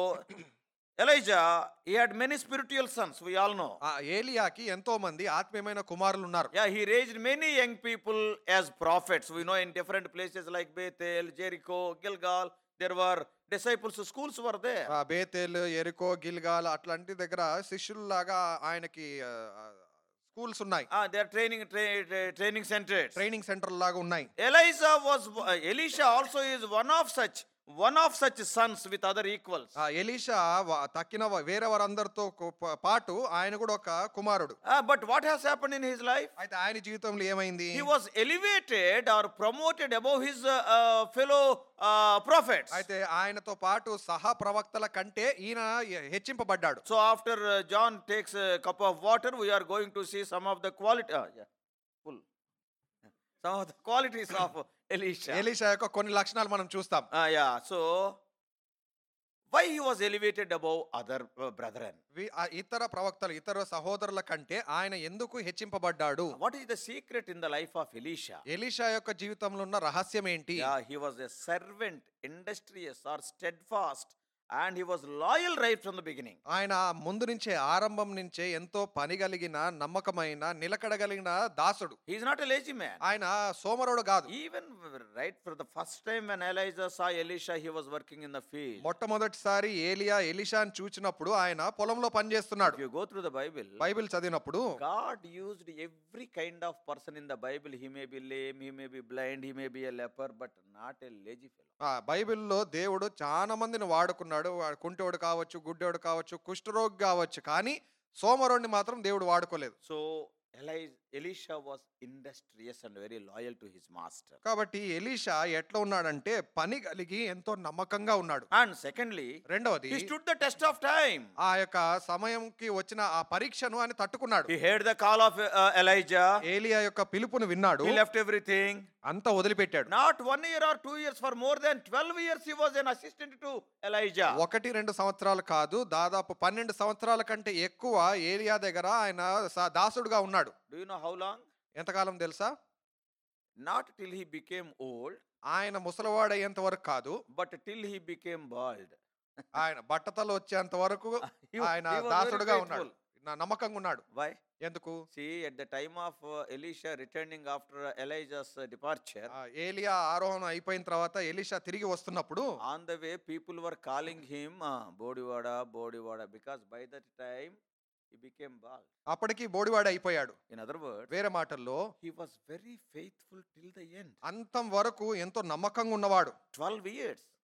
Elijah, he had many spiritual sons, we all know. ఆ ఏలియాకి ఎంతో మంది ఆత్మీయమైన కుమారులు ఉన్నారు Yeah, he raised many young people as prophets. We know in different places like Bethel, Jericho, Gilgal, there were disciples, schools were there. ఆ బేతేల్ ఎరికో గిల్గాల్ అట్లాంటి దగ్గర శిష్యుల్లాగా ఆయనకి స్కూల్స్ ఉన్నాయి Ah, they are training tra- tra- training centers. Training centre లాగా ఉన్నాయి Elijah was uh, Elisha also is one of such one of such sons with other equals. ఆ Elisha వ- తక్కిన వ- వేరే వారందరితో కు- ప- పాటు ఆయన కూడా ఒక కుమారుడు Ah, but what has happened in his life? అయితే ఆయన జీవితంలో ఏమైంది He was elevated or promoted above his uh, uh, fellow uh, prophets. అయితే ఆయనతో పాటు సహా ప్రవక్తల కంటే ఈయన ఎ- హెచ్చింపబడ్డాడు So after uh, John takes a cup of water, we are going to see some of the quality. ah, yeah, full. Some of the qualities of Elisha. Elisha యొక్క కొన్ని లక్షణాలు మనం చూస్తాం Ah, yeah. So why he was elevated above other uh, brethren? వి- ఆ ఇతర ప్రవక్తలు ఇతర సహోదరుల కంటే ఆయన ఎందుకు హెచ్చింపబడ్డాడు What is the secret in the life of Elisha? Elisha యొక్క జీవితంలో ఉన్న రహస్యం ఏంటి Yeah, he was a servant, industrious or steadfast, and he was loyal right from the beginning. ఆయన ముందు నుంచే ఆరంభం నుంచే ఎంతో పని కలిగిన నమ్మకమైన నిలకడగలిగిన దాసుడు He is not a lazy man. ఆయన సోమరుడు కాదు Even right for the first time when Elijah saw Elisha, he was working in the field. మొట్టమొదటిసారి ఏలియా ఎలిషాని చూచినప్పుడు ఆయన పొలంలో పనిచేస్తున్నాడు If you go through the Bible, Bible చదివినప్పుడు God used every kind of person in the Bible. He may be lame, he may be blind, he may be a leper, but not a lazy fellow. ఆ బైబిల్లో దేవుడు చాలా మందిని వాడుకున్నాడు వాడు కుంటోడు కావచ్చు గుడ్డోడు కావచ్చు కుష్ఠరోగి కావచ్చు కానీ సోమరుడిని మాత్రం దేవుడు వాడుకోలేదు So Eli- Elisha was industrious and very loyal to his master. కాబట్టి ఎలీషా ఎట్లా ఉన్నాడంటే పని కలిగి ఎంతో నమ్మకంగా ఉన్నాడు And secondly, రెండవది he stood the test of time. ఆ యొక్క సమయంకి వచ్చిన ఆ పరీక్షను ఆయన తట్టుకున్నాడు He heard the call of uh, Elijah. ఏలియా యొక్క పిలుపుని విన్నాడు He left everything. అంతా వదిలిపెట్టాడు Not one year or two years, for more than 12 years, he was an assistant to Elijah. ఒకటి రెండు సంవత్సరాలు కాదు దాదాపు పన్నెండు సంవత్సరాల కంటే ఎక్కువ ఏలియా దగ్గర ఆయన స- దాసుడుగా ఉన్నాడు Do you know how long? ఎంతకాలం తెలుసా Not till he became old, ఆయన ముసలివాడయ్యేంత వరకు కాదు but till he became bald. ఆయన బట్టతలు వచ్చేంత వరకు He was- ఆయన he was very దాసుడుగా ఉన్నాడు faithful. నా నమ్మకంగా ఉన్నాడు Why? ఎందుకు See, at the time of uh, Elisha returning after Elijah's uh, departure, ఆ ఏలియా ఆరోహణ అయిపోయిన తర్వాత ఎలీషా తిరిగి వస్తున్నప్పుడు on the way, people were calling him uh, Bodivada, Bodivada, because by that time he became bald. అప్పటికి బోడివాడ అయిపోయాడు In other words, వేరే మాటల్లో he was very faithful till the end. అంతం వరకు ఎంతో నమ్మకంగా ఉన్నవాడు 12 years.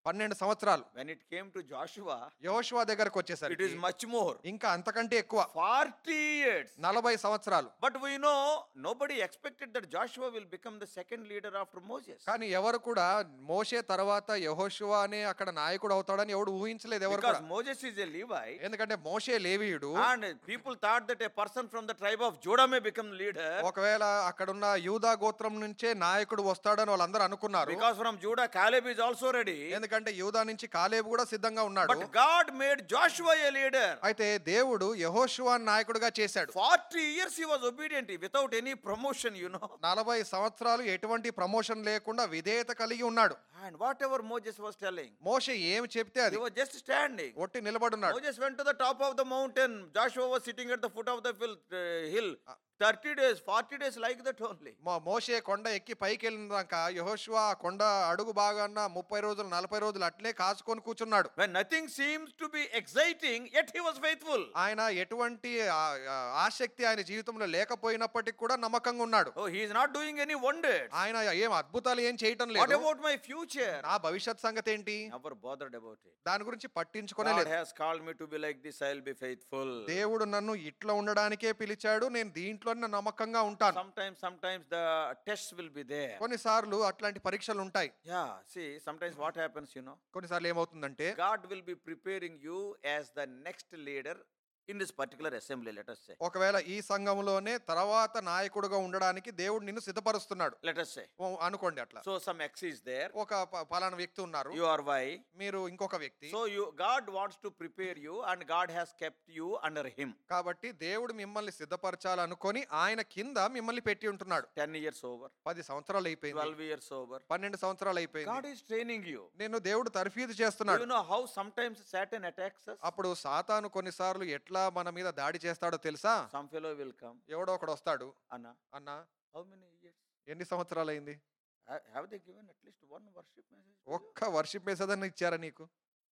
పన్నెండు సంవత్సరాలు When it came to Joshua, యహోషువ దగ్గరకు it వచ్చేసరికి is much more. ఇంకా అంతకంటే ఎక్కువ 40 years. నలభై సంవత్సరాలు But we know nobody expected that Joshua will become the second leader after Moses. కానీ ఎవరు కూడా మోషే తర్వాత యహోషువ అనే అక్కడ నాయకుడు అవుతాడని ఎవడు ఊహించలేదు ఎవరు Because కూడా Moses is a Levite. ఎందుకంటే మోషే లేవీయుడు And people thought that a person from the tribe of Judah may become leader. ఒకవేళ అక్కడున్న యూదా గోత్రం నుంచే నాయకుడు వస్తాడని వాళ్ళందరూ అనుకున్నారు Because from Judah, Caleb is also ready. ఎందుకంటే యూదా నుంచి కాలేబు కూడా సిద్ధంగా ఉన్నాడు But God made Joshua a leader. అయితే దేవుడు యహోషువ నాయకుడిగా చేశాడు 40 years he was obedient without any promotion, you know. నలభై సంవత్సరాలు ఎటువంటి ప్రమోషన్ లేకుండా విధేయత కలిగి ఉన్నాడు And whatever Moses was telling, మోషే ఏమి చెప్తే he అది was just standing. ఒట్టి నిలబడున్నాడు Moses went to the top of the mountain. Joshua was sitting at the foot of the hill. uh, hill. 30 days, 40 days like that only. మో- మోషే కొండ ఎక్కి పైకి వెళ్ళినాక యహోషువ ఆ కొండ అడుగు బాగాన్న ముప్పై రోజులు నలభై రోజులు అట్లే కాచుకొని కూర్చున్నాడు When nothing seems to be exciting, yet he was faithful. ఆయన ఎటువంటి ఆ- ఆ- ఆసక్తి ఆయన జీవితంలో లేకపోయినప్పటికీ కూడా నమ్మకంగా ఉన్నాడు Oh, he is not doing any wonders. ఆయన ఏం అద్భుతాలు ఏం చేయటం What లేదు about my future? నా భవిష్యత్ సంగతి ఏంటి Never bothered about it. దాని గురించి పట్టించుకునే God లేదు has called me to be like this, I'll be faithful. దేవుడు నన్ను ఇట్లా ఉండడానికే పిలిచాడు నేను దీంట్లో నమ్మకంగా ఉంటాను Sometimes, sometimes the tests will be there. కొన్నిసార్లు అట్లాంటి పరీక్షలు ఉంటాయి Yeah, see, sometimes what happens, you know, కొన్నిసార్లు ఏమవుతుందంటే God will be preparing you as the next leader in this particular assembly, let us say. ఒకవేళ ఈ సంఘంలోనే తర్వాత నాయకుడుగా ఉండడానికి దేవుడు నిన్ను సిద్ధపరుస్తున్నాడు Let us say. ఓ, అనుకోండి అట్లా So some X is there, ఒక ప- పలానా వ్యక్తి ఉన్నారు you are Y. మీరు ఇంకొక వ్యక్తి So you God wants to prepare you and God has kept you under him. కాబట్టి దేవుడు మిమ్మల్ని సిద్ధపరచాలనుకొని ఆయన కింద మిమ్మల్ని పెట్టి ఉంటున్నాడు 10 years over, పది సంవత్సరాలు అయిపోయింది 12 years over. పన్నెండు సంవత్సరాలు God అయిపోయింది is training you. నేను దేవుడు తర్ఫీదు Do చేస్తున్నాడు you know how sometimes Satan attacks us? అప్పుడు సాతాను కొన్నిసార్లు ఎట్లా మన మీద దాడి చేస్తాడో తెలుసా Some fellow will come. ఎవడో ఒకడు వస్తాడు Anna, అన్న how many years? ఎన్ని సంవత్సరాలు అయింది Ha- Have they given at least one worship message? to you? ఒక్క వర్షిప్ మెసేజ్ ఇచ్చారా నీకు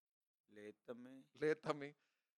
లేదు తమ్మి. లేదు తమ్మి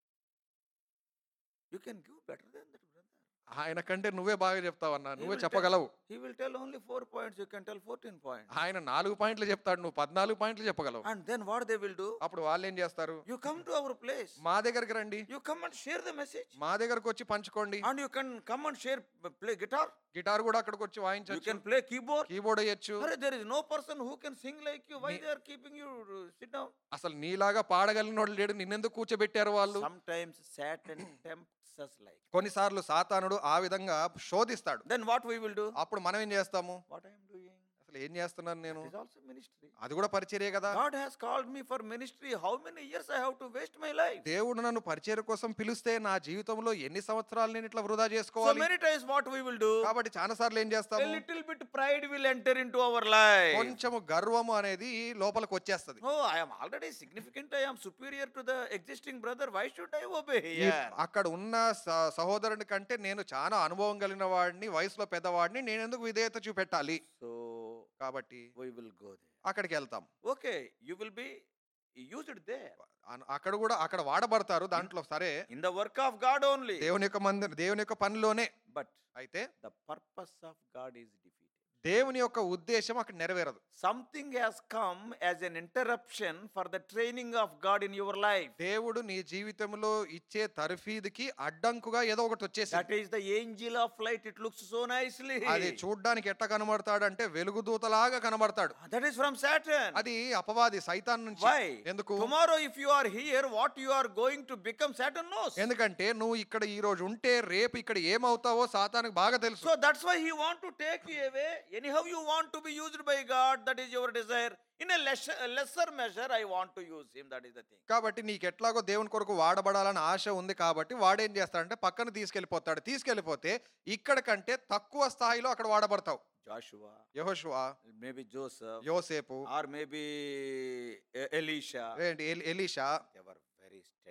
You can give better than that, brother. ఆయన కంటే నువ్వే బాగా చెప్తావన్నా He నువ్వే will చెప్పగలవు tell- He will tell only four points. You can tell 14 points. ఆయన నాలుగు పాయింట్లు చెప్తాడు నువ్వు పద్నాలుగు పాయింట్లు చెప్పగలవు And then what they will do? అప్పుడు వాళ్ళు ఏం చేస్తారు You come to our place. మా దగ్గరికి రండి You come and share the message. మా దగ్గరకు వచ్చి పంచుకోండి And you can come and share, play guitar. Guitar కూడా అక్కడికి వచ్చి You వాయించవచ్చు can play keyboard. కీబోర్డ్ వేయచ్చు Arre, there is no person who can sing like you. Why Me- they are keeping you uh, sit down? అసలు నీలాగా పాడగలిగినోడు లేడు నిన్నెందుకు కూర్చోబెట్టారు వాళ్ళు Sometimes Satan tempts us like. కొన్నిసార్లు సాతానుడు ఆ విధంగా శోధిస్తాడు Then what we will do? అప్పుడు మనం ఏం చేస్తాము What I am doing? అసలు ఏం చేస్తున్నాను నేను It is also ministry. అది కూడా పరిచర్యే కదా God has called me for ministry. How many years I have to waste my life? దేవుడు నన్ను పరిచర్య కోసం పిలిస్తే నా జీవితంలో ఎన్ని సంవత్సరాలు నేను ఇట్లా వృధా So చేసుకోవాలి many times what we will do? కాబట్టి చాలా సార్లు ఏం A చేస్తాము little bit pride will enter into our life. కొంచెము గర్వము అనేది లోపలికి వచ్చేస్తది Oh, I am already significant. I am superior to the existing brother. Why should I obey ఈ here? అక్కడ ఉన్న స- సహోదరుని కంటే నేను చాలా అనుభవం కలిగిన వాడిని వయసులో పెద్దవాడిని నేను ఎందుకు విధేయత చూపెట్టాలి So కాబట్టి we will go there. అక్కడికి వెళ్తాం Okay, you will be used there. అన్- అక్కడ కూడా అక్కడ వాడబడతారు దాంట్లో సరే In the work of God only. దేవుని యొక్క మంది దేవుని యొక్క పనిలోనే But అయితే the purpose of God is defeated. దేవుని యొక్క ఉద్దేశం అక్కడ నెరవేరదు Something has come as an interruption for the training of God in your life. దేవుడు నీ జీవితంలో ఇచ్చే తర్ఫీదుకి అడ్డంకుగా ఏదో ఒకటి వచ్చేసి That is the angel of light. It looks so nicely. అది చూడ్డానికి ఎట్ట కనబడతాడు అంటే వెలుగుదూతలాగా కనబడతాడు That is from Satan. అది అపవాది సైతాన్ నుంచి Why? ఎందుకు Tomorrow, if you are here, what you are going to become, Satan knows. ఎందుకంటే నువ్వు ఇక్కడ ఈ రోజు ఉంటే రేపు ఇక్కడ ఏమవుతావో సాతానికి బాగా తెలుసు So that's why he want to take you away. Anyhow, you want to be used by God. That is your desire. In a lesser, a lesser measure, I want to use him. That is the thing. కాబట్టి నీకు ఎట్లాగో దేవుని కొరకు వాడబడాలని ఆశ ఉంది కాబట్టి వాడేం చేస్తాడంటే పక్కన తీసుకెళ్ళిపోతాడు తీసుకెళ్ళిపోతే ఇక్కడ కంటే తక్కువ స్థాయిలో అక్కడ వాడబడతావు Joshua, యెహోషువ maybe Joseph, యోసేపు or maybe E- Elisha. ఏంటి ఎలి- Elisha They were very steadfast.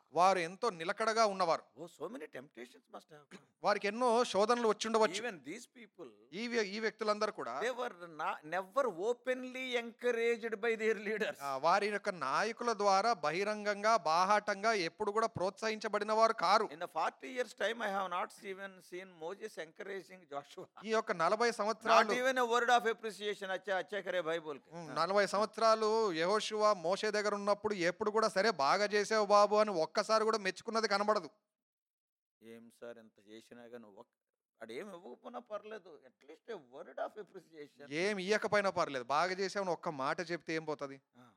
వారు ఎంతో నిలకడగా ఉన్నవారు Oh, so many temptations must have come. వారికి ఎన్నో శోధనలు వచ్చి ఉండవచ్చు Even these people, ఈ వ్య- ఈ వ్యక్తులందరూ కూడా they were not, never openly encouraged by their leaders. ఆ, వారి యొక్క నాయకుల ద్వారా బహిరంగంగా బాహాటంగా ఎప్పుడు కూడా ప్రోత్సహించబడిన వారు కారు In the 40 years' time, I have not even seen Moses encouraging Joshua. ఈ యొక్క నలభై Not సంవత్సరాలు even a word of appreciation. Acha, acha kare bhai bol ke. ఉమ్, నలభై సంవత్సరాలు యెహోషువ మోషే దగ్గర ఉన్నప్పుడు ఎప్పుడు కూడా సరే బాగా చేసావు బాబు అని ఒక్కసారి కూడా మెచ్చుకున్నది కనబడదు ఏం సార్ ఎంత చేసినా కానీ ఒక్క అడేం ఇవ్వకపోయినా పర్లేదు at least a word of appreciation ఏం ఇయ్యకపోయినా పర్లేదు బాగా చేసావు అని ఒక్క మాట చెప్తే ఏం పోతుంది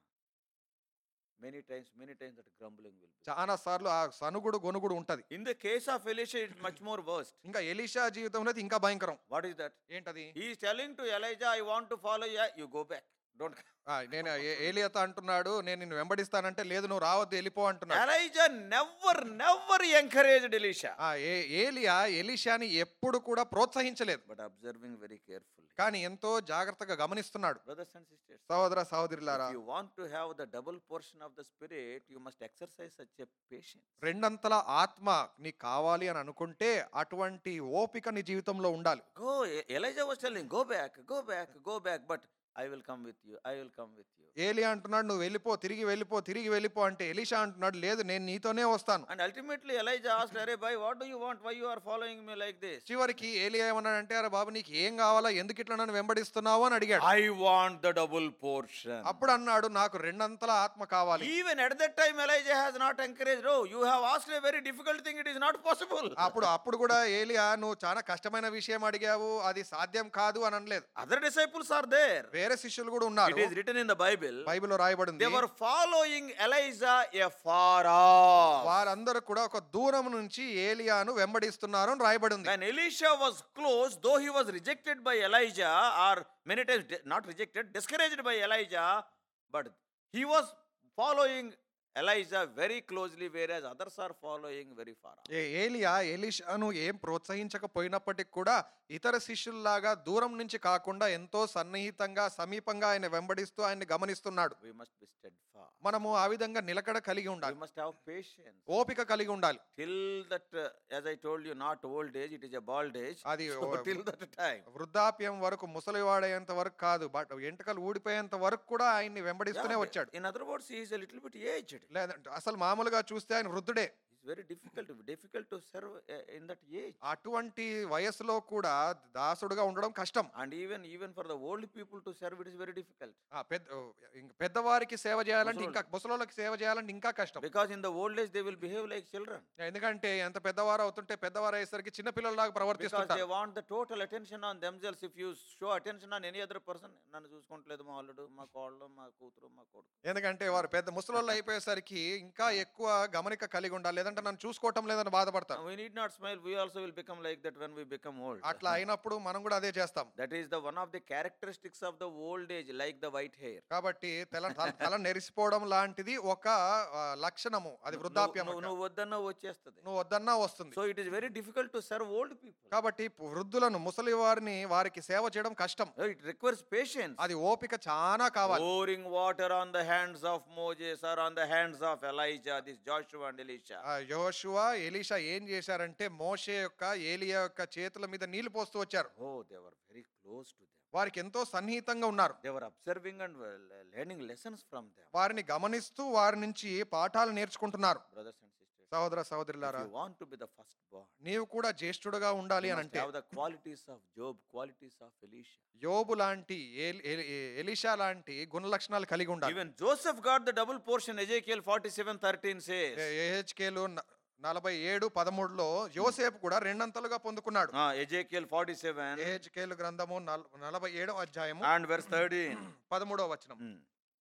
many times many times that grumbling will చాలా సార్లు ఆ సనుగుడు గొనుగుడు ఉంటది in the case of Elisha it much more worst ఇంకా ఎలీషా జీవితంలో అయితే ఇంకా భయంకరం వాట్ ఈస్ దట్ ఏంటది he is telling to Elijah I want to follow yeah you go back don't ఆ, నేను ఏ- ఏలియాతో అంటున్నాడు నేను నిన్ను వెంబడిస్తానంటే లేదు నువ్వు రావద్దు వెళ్ళిపో అంటున్నాడు Elijah never never encouraged Elisha ఆ ఏ- ఏలియా ఎలీషాని ఎప్పుడు కూడా ప్రోత్సహించలేదు బట్ అబ్జర్వింగ్ వెరీ కేర్ఫుల్లీ కానీ ఎంతో జాగ్రత్తగా గమనిస్తున్నాడు బ్రదర్స్ అండ్ సిస్టర్స్ సహోదర సహోదరులారా If you want to have the double portion of the spirit, you must exercise such a patience. రెండంతల ఆత్మ నీకు కావాలి అని అనుకుంటే అటువంటి ఓపిక నీ జీవితంలో ఉండాలి Go, E- Elijah was telling, go back, go back, go back, but I will come with you, I will come with you. ఏలియా అంటున్నాడు నువ్వు వెళ్ళిపో తిరిగి వెళ్ళిపో తిరిగి వెళ్ళిపో అంటే ఎలీషా అంటున్నాడు లేదు నేను నీతోనే వస్తాను And ultimately Elijah asked, Arey bhai, what do you want? Why you are following me like this? చివరికి ఏలియా ఏమన్నాడంటే అరే బాబు నీకు ఏం కావాలా ఎందుకు ఇట్లా నన్ను వెంబడిస్తున్నావు అని అడిగాడు I want the double portion. అప్పుడు అన్నాడు నాకు రెండంతల ఆత్మ కావాలి Even at that time, Elijah has not encouraged. Oh, you have asked a very difficult thing, it is not possible. అప్పుడు అప్పుడు కూడా ఏలియా నువ్వు చాలా కష్టమైన విషయం అడిగావు అది సాధ్యం కాదు అని అనలేదు Other disciples are there. వేరే శిష్యులు కూడా ఉన్నారు It is written in the Bible. బైబిల్లో రాయబడింది They were following Elijah afar off. వారందరూ కూడా ఒక దూరం నుంచి ఏలియాను వెంబడిస్తున్నారు అని రాయబడింది When Elisha was close, though he was rejected by Elijah, or many times di- not rejected, discouraged by Elijah, but he was following Elijah very closely, whereas others are following very far off. ఏ- ఏలియా ఎలీషాను ఏం ప్రోత్సహించకపోయినప్పటికి కూడా ఇతర శిష్యుల్లాగా దూరం నుంచి కాకుండా ఎంతో సన్నిహితంగా సమీపంగా ఆయన వెంబడిస్తూ ఆయన్ని గమనిస్తున్నాడు We must be steadfast. మనము ఆ విధంగా నిలకడ కలిగి We ఉండాలి must have patience. ఓపిక కలిగి ఉండాలి Till that, uh, as I told you, not old age, it is a bald age. అది So oh- till that time. వృద్ధాప్యం వరకు ముసలివాడేంత వరకు కాదు బట్ ఎంటకలు ఊడిపోయేంత వరకు కూడా ఆయన్ని వెంబడిస్తూనే Yeah, వచ్చాడు in other words, he is a little bit aged. లేదంటే అసలు మామూలుగా చూస్తే ఆయన వృద్ధుడే It's very difficult, difficult to serve uh, in that age. అటువంటి వయసులో కూడా దాసుడుగా ఉండడం కష్టం And even even for the old people to serve, it is very difficult. ఆ పెద్ద ఇంక పెద్దవారికి సేవ చేయాలంటే ముసలోళ్ళు. ఇంకా ముసలోళ్ళకి సేవ చేయాలంటే ఇంకా కష్టం Because in the old age, they will behave like children. ఎందుకంటే ఎంత పెద్దవారు అవుతుంటే పెద్దవారు అయ్యేసరికి చిన్న పిల్లల్లాగా Because they ప్రవర్తిస్తుంటారు want the total attention on themselves. If you show attention on any other person, నన్ను చూసుకుంటలేదు మా అల్లుడు మా కోళ్ళు మా కూతురు మా కొడుకు ఎందుకంటే వారు పెద్ద ముసలోళ్ళు అయిపోయేసరికి ఇంకా ఎక్కువ గమనిక కలిగి ఉండాలి లేదంటే నన్ను చూసుకోవటం లేదని బాధపడతారు we need not smile we also will become like that when we become old అట్లా అయినప్పుడు మనం కూడా అదే చేస్తాం that is the one of the characteristics of the old age like the white hair కాబట్టి తెల తల- తల నెరిసిపోవడం లాంటిది ఒక ఆ, లక్షణము అది వృద్ధాప్యం నువ్వు అంటారు. నువ్వు వద్దన్నా వచ్చేస్తుంది నువ్వు వద్దన్నా వస్తుంది so it is very difficult to serve old people కాబట్టి వృద్ధులను ముసలి వారిని వారికి సేవ చేయడం కష్టం ఇట్ రిక్వైర్స్ పేషెన్స్ అది ఓపిక చాలా కావాలి pouring water on the hands of Moses or on the hands of Elijah, this Joshua and Elisha. ఆ యోషువ ఎలీషా ఏం చేశారంటే మోషే యొక్క ఏలియా యొక్క చేతుల మీద నీళ్లు పోస్తూ వచ్చారు Oh, they were very close to them. వారికి ఎంతో సన్నిహితంగా ఉన్నారు They were observing and were le- learning lessons from them. వారిని గమనిస్తూ వారి నుంచి పాఠాలు నేర్చుకుంటున్నారు Brothers and sisters, సహోదర if సహోదరులారా you want to be the firstborn, నీవు కూడా జ్యేష్ఠుడుగా ఉండాలి you అని must అంటే have the qualities of Job, qualities of Elisha. యోబు లాంటి ఏల్- ఏ- ఏ- ఎలీషా లాంటి గుణ లక్షణాలు కలిగి ఉండాలి Even Joseph got the double portion. Ezekiel 47 13 says. ఏహెచ్కేలు నలభై ఏడు పదమూడులో యోసేపు కూడా రెండంతలుగా పొందుకున్నాడు Ah, Ezekiel 47 ఏహెచ్కేలు గ్రంథము నల్- నలభై ఏడో అధ్యాయము and verse 13. పదమూడో వచనం Hmm.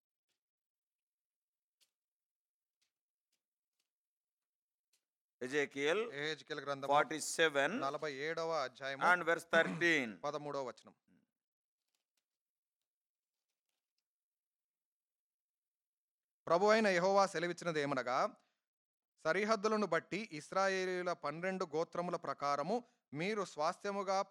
Ezekiel ఏహెచ్కేలు గ్రంథము 47 నలభై ఏడవ అధ్యాయము and verse 13. పదమూడో వచనం ప్రభు అయిన యెహోవా సెలవిచ్చినది ఏమనగా సరిహద్దులను బట్టి ఇస్రాయేలీల పన్నెండు గోత్రముల ప్రకారము మీరు స్వాస్థ్యముగా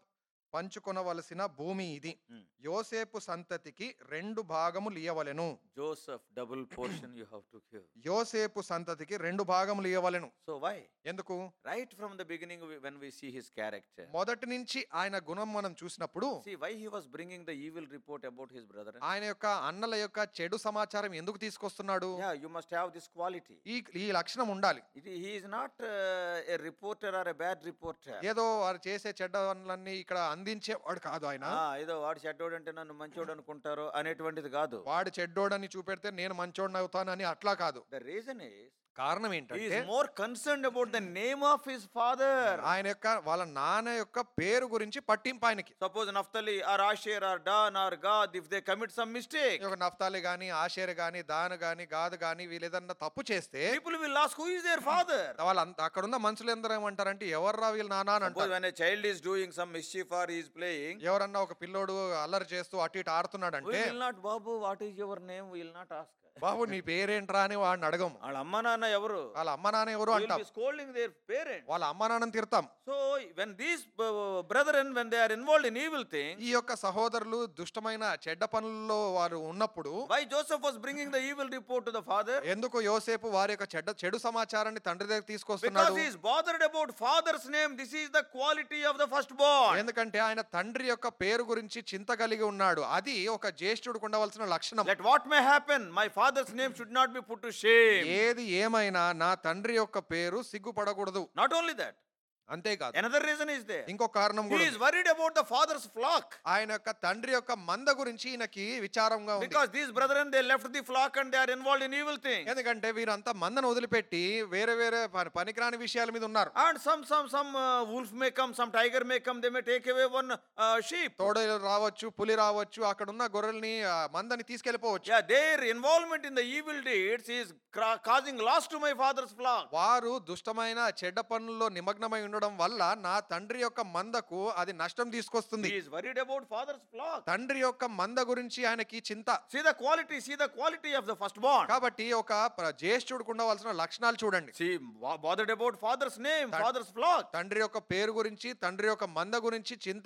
పంచుకొనవలసిన భూమి ఇది Hmm. యోసేపు సంతతికి రెండు భాగములు ఇయ్యవలెను Joseph, double portion you have to give. యోసేపు సంతతికి రెండు భాగములు ఇయ్యవలెను So why? ఎందుకు Right from the beginning, we- when we see his character, మొదటి నుంచి ఆయన గుణం మనం చూసినప్పుడు see why he was bringing the evil report about his brother. ఆయన యొక్క అన్నల యొక్క చెడు సమాచారం ఎందుకు తీసుకొస్తున్నాడు Yeah, you must have this quality. ఈ ఈ లక్షణం ఉండాలి It, he is not uh, a reporter or a bad reporter. ఏదో వారు చేసే చెడ్డ పనులన్నీ ఇక్కడ అందించేవాడు కాదు ఆయన ఆ, ఏదో వాడు చెడ్డోడు అంటే నన్ను మంచోడు అనుకుంటారు అనేటువంటిది కాదు వాడు చెడ్డోడని చూపెడితే నేను మంచోడిని అవుతానని అట్లా కాదు ద రీజన్ ఇస్ కారణం he ఏంటంటే is more concerned about the name of his father. ఆయన యొక్క వాళ్ళ నాన్న యొక్క పేరు గురించి పట్టింపు ఆయనకి Suppose Naphtali or Asher or Dan or Gad, if they commit some mistake, ఈ యొక్క నఫ్తాలి గాని ఆషేర్ గాని దాను గాని గాదు గాని వీళ్ళు ఏదన్నా తప్పు చేస్తే people will ask who is their father. వాళ్ళ అక్కడ ఉన్న మనుషులు ఎందరూ ఏమంటారంటే ఎవర్రా వీళ్ళ నాన్న అని Suppose అంటారు when a child is doing some mischief or he is playing, ఎవరన్నా ఒక పిల్లోడు అల్లరి చేస్తూ అటు ఇటు we ఆడుతున్నాడంటే will not, Babu, what is your name? We will not ask. బాబు నీ పేరేంట్రా అని వాడిని అడగము వాళ్ళ అమ్మ నాన్న ఎవరు వాళ్ళ అమ్మ నాన్న ఎవరు We will అంటాం be scolding their parents. వాళ్ళ అమ్మ నాన్నని తిడతాం So when these uh, brethren, when they are involved in evil things, ఈ యొక్క సహోదరులు దుష్టమైన చెడ్డ పనుల్లో వారు ఉన్నప్పుడు why Joseph was bringing the evil report to the father? ఎందుకు యోసేపు వారి యొక్క చెడ్డ చెడు సమాచారాన్ని తండ్రి దగ్గర Because తీసుకొస్తున్నాడు he is bothered about father's name. This is the quality of the firstborn. ఎందుకంటే ఆయన తండ్రి యొక్క పేరు గురించి చింత కలిగి ఉన్నాడు అది ఒక జ్యేష్ఠుడికి ఉండవలసిన లక్షణం Let what may happen, my father's name should not be put to shame. ఏది ఏమైనా నా తండ్రి యొక్క పేరు సిగ్గుపడకూడదు Not only that, అంతేకాదు another reason is there. ఇంకో కారణం He కూడా is ఉంది. worried about the father's flock. ఆయన యొక్క తండ్రి యొక్క మంద గురించి ఈయనకి విచారంగా ఉంది Because these brethren, they left the flock and they are involved in evil things. ఎందుకంటే వీరంతా మందను వదిలిపెట్టి వేరే వేరే పని- పనికిరాని విషయాల మీద ఉన్నారు And some, some, some uh, wolf may come, some tiger may come, they may take away one uh, sheep. తోడేలు రావచ్చు పులి రావచ్చు అక్కడ ఉన్న గొర్రెల్ని ఆ, మందని తీసుకెళ్లిపోవచ్చు Yeah, their involvement in the evil deeds is cra- causing loss to my father's flock. వారు దుష్టమైన చెడ్డ పనుల్లో నిమగ్నమై ఉండడం వల్ల నా తండ్రి యొక్క మందకు అది నష్టం తీసుకొస్తుంది He is worried about father's flock. తండ్రి యొక్క మంద గురించి ఆయనకి చింత See the quality, see the quality of the firstborn. కాబట్టి ఒక ప్ర- జ్యేష్ఠుడికి ఉండవలసిన లక్షణాలు చూడండి See, bo- bothered about father's name, father's flock. తండ్రి యొక్క పేరు గురించి తండ్రి యొక్క మంద గురించి చింత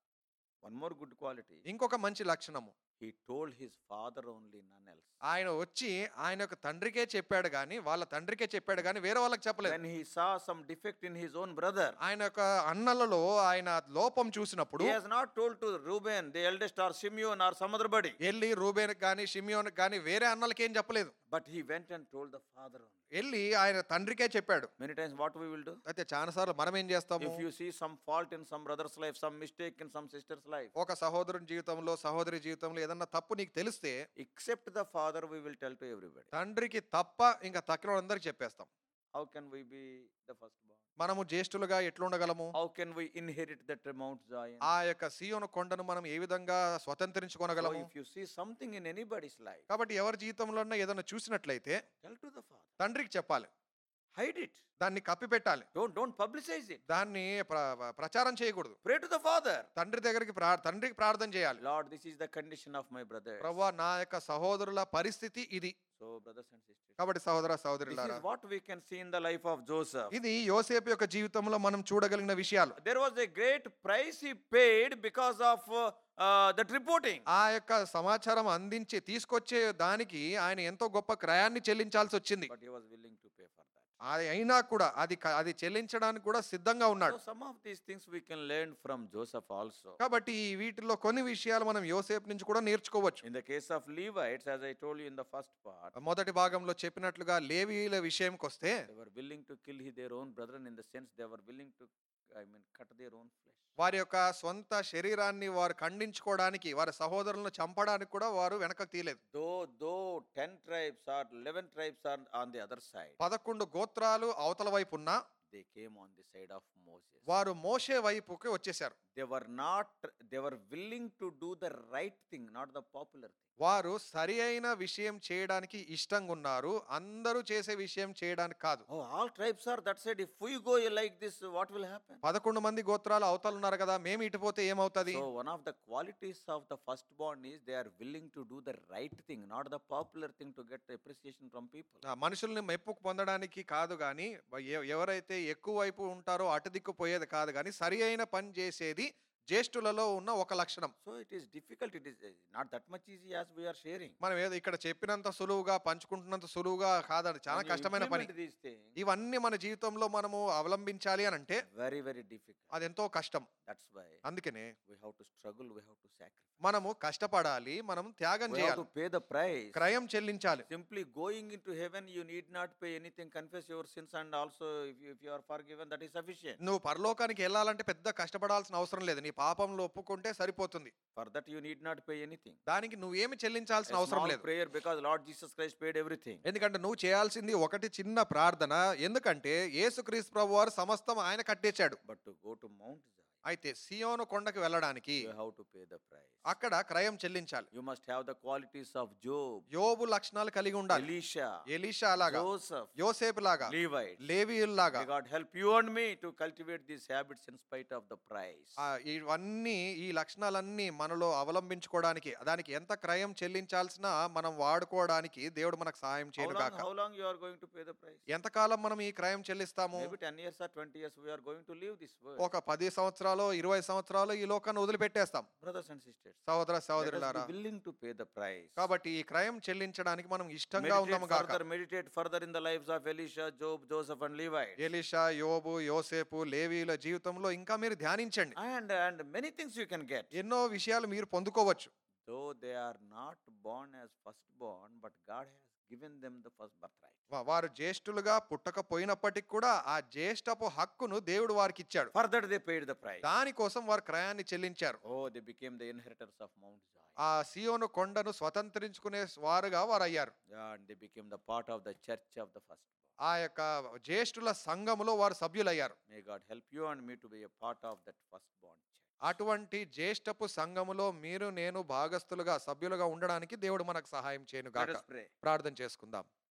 One more good quality. ఇంకొక మంచి లక్షణము He told his father only, none else. ఆయన వచ్చి ఆయన యొక్క తండ్రికే చెప్పాడు గాని వాళ్ళ తండ్రికే చెప్పాడు గాని వేరే వాళ్ళకి చెప్పలేదు When he saw some defect in his own brother, ఆయన యొక్క అన్నలలో ఆయన లోపం చూసినప్పుడు he has not told to Reuben, the eldest, or Simeon, or some other buddy. వెళ్ళి రూబేన్ కానీ షిమియోన్ కానీ వేరే అన్నలకి ఏం చెప్పలేదు But he went and told the father only. వెళ్ళి ఆయన తండ్రికే చెప్పాడు Many times, what we will do? అయితే చాలా సార్లు మనం ఏం చేస్తాము If you see some fault in some brother's life, some mistake in some sister's life, ఒక సహోదరుని జీవితంలో సహోదరి జీవితంలో ఏదన్నా తప్పు నీకు తెలిస్తే except the father, we will tell to everybody. తండ్రికి తప్ప ఇంకా తక్కిన అందరికి చెప్పేస్తాం How can we be the firstborn? మనము జ్యేష్ఠులుగా ఎట్లుండగలము How can we inherit that Mount Zion? ఆ యొక్క సియోను కొండను మనం ఏ విధంగా So స్వతంత్రించుకోనగలము if you see something in anybody's life, కాబట్టి ఎవరి జీవితంలో ఏదైనా చూసినట్లయితే tell to the father. తండ్రికి చెప్పాలి Hide it. దాన్ని కప్పి పెట్టాలి Don't don't publicize it. దాన్ని ప్ర- ప్రచారం చేయకూడదు Pray to the father. తండ్రి దగ్గరికి ప్రా- తండ్రికి ప్రార్థన చేయాలి Lord, this is the condition of my brother. ప్రవ్వా నా యొక్క సహోదరుల పరిస్థితి ఇది So, brothers and sisters, కాబట్టి సహోదర this సహోదరులారా is what we can see in the life of Joseph. ఇది యోసేపు యొక్క జీవితంలో మనం చూడగలిగిన విషయాలు There was a great price he paid because of uh, uh, that reporting. ఆ యొక్క సమాచారం అందించి తీసుకొచ్చే దానికి ఆయన ఎంతో గొప్ప క్రయాన్ని చెల్లించాల్సి వచ్చింది But he was willing to pay for that. అది అయినా కూడా అది క- అది చెల్లించడానికి కూడా సిద్ధంగా ఉన్నాడు So, some of these things we can learn from Joseph also. కాబట్టి ఈ వీటిలో కొన్ని విషయాలు మనం యోసేపు నుంచి కూడా నేర్చుకోవచ్చు In the case of Levites, as I told you in the first part, మొదటి భాగంలో చెప్పినట్లుగా లేవీల విషయంకి వస్తే they were willing to kill their own brethren in the sense they were willing to, I mean, cut their own flesh. వారి యొక్క సొంత శరీరాన్ని వారు ఖండించుకోవడానికి వారి సహోదరులను చంపడానికి కూడా వారు వెనక తీయలేదు Though, though 10 tribes or 11 tribes are on the other side, పదకొండు గోత్రాలు అవతల వైపు ఉన్నా they came on the side of Moses. వారు మోషే వైపుకి వచ్చేసారు They were not, they were willing to do the right thing, not the popular thing. వారు సరి అయిన విషయం చేయడానికి ఇష్టంగా ఉన్నారు అందరూ చేసే విషయం చేయడానికి కాదు Oh, all tribes are that side. If we go like this, what will happen? పదకొండు మంది గోత్రాలు అవతలు ఉన్నారు కదా మేము ఇటుపోతే ఏమవుతుంది So, one of the qualities of the firstborn is they are willing to do the right thing, not the popular thing to get appreciation from people. ఆ మనుషుల్ని మెప్పు పొందడానికి కాదు కానీ ఎవరైతే ఎక్కువ వైపు ఉంటారో అటు దిక్కు పోయేది కాదు కానీ సరి అయిన పని చేసేది జ్యేష్ఠులలో ఉన్న ఒక లక్షణం So it is difficult. It is uh, not that much easy as we are sharing. మనం ఏదో ఇక్కడ చెప్పినంత సులువుగా పంచుకుంటున్నంత సులువుగా కాదండి చాలా When you కష్టమైన పని implement these things, ఇవన్నీ మన జీవితంలో మనము అవలంబించాలి అని అంటే very, very difficult. అది ఎంతో కష్టం That's why అందుకనే we have to struggle, we have to sacrifice. మనము కష్టపడాలి మనం త్యాగం We have చేయాలి to pay the price. క్రయం చెల్లించాలి Simply going into heaven, you need not pay anything. Confess your sins, and also, if you, if you are forgiven, that is sufficient. నువ్వు పరలోకానికి వెళ్ళాలంటే పెద్ద కష్టపడాల్సిన అవసరం లేదు నీ పాపంలో ఒప్పుకుంటే సరిపోతుంది For that, you need not pay anything. దానికి నువ్వేమి చెల్లించాల్సిన A అవసరం small లేదు prayer because Lord Jesus Christ paid everything. ఎందుకంటే నువ్వు చేయాల్సింది ఒకటి చిన్న ప్రార్థన ఎందుకంటే యేసుక్రీస్తు ప్రభు వారు సమస్తం ఆయన కట్టేశాడు But to go to Mount Zion, అయితే సియోను కొండకి వెళ్ళడానికి you have to pay the price. అక్కడ క్రయం చెల్లించాలి You must have the qualities of Job, యోబు లక్షణాలు కలిగి ఉండాలి Elisha, ఎలీషా లాగా Joseph, యోసేపు లాగా Levites. లేవీయుల్లాగా May God help you and me to cultivate these habits in spite of the price. ఆ, ఇవన్నీ ఈ లక్షణాలన్నీ మనలో అవలంబించుకోవడానికి దానికి ఎంత క్రయం చెల్లించాల్సిన మనం వాడుకోవడానికి దేవుడు మనకు సహాయం How చేయను long, కాక how long you are going to pay the price? ఎంతకాలం మనం ఈ క్రయం చెల్లిస్తాము Maybe 10 years or 20 years we are going to leave this world. ఒక పది సంవత్సరాలు ఇరవై సంవత్సరాలు ఈ లోకాన్ని వదిలిపెట్టేస్తాం Brothers and sisters, సహోదర let us సహోదరులారా be willing to pay the price. కాబట్టి ఈ క్రయం చెల్లించడానికి మనం ఇష్టంగా Meditate ఉన్నాము కాక further, meditate further in the lives of Elisha, Job, Joseph and Levi. Elisha యోబు యోసేపు లేవీల జీవితంలో ఇంకా మీరు ధ్యానించండి And, and many things you can get. ఎన్నో విషయాలు మీరు పొందుకోవచ్చు Though they are not born as firstborn, but God has given them the first birthright. వా- వారు జ్యేష్ఠులుగా పుట్టకపోయినప్పటికి కూడా ఆ జ్యేష్ఠపు హక్కును దేవుడు వారికి ఇచ్చాడు Further, they paid the price. దానికోసం వారు క్రయాన్ని చెల్లించారు Oh, they became the inheritors of Mount Zion. ఆ సియోను కొండను స్వతంత్రించుకునే వారుగా వారు అయ్యారు Yeah, and they became the part of the church of the firstborn. ఆ యొక్క జ్యేష్ఠుల సంఘములో వారు సభ్యులయ్యారు May God help you and me to be a part of that firstborn church. అటువంటి జ్యేష్ఠపు సంఘములో మీరు నేను భాగస్థులుగా సభ్యులుగా ఉండడానికి దేవుడు మనకు సహాయం చేయను Let గాక us pray. ప్రార్థన చేసుకుందాం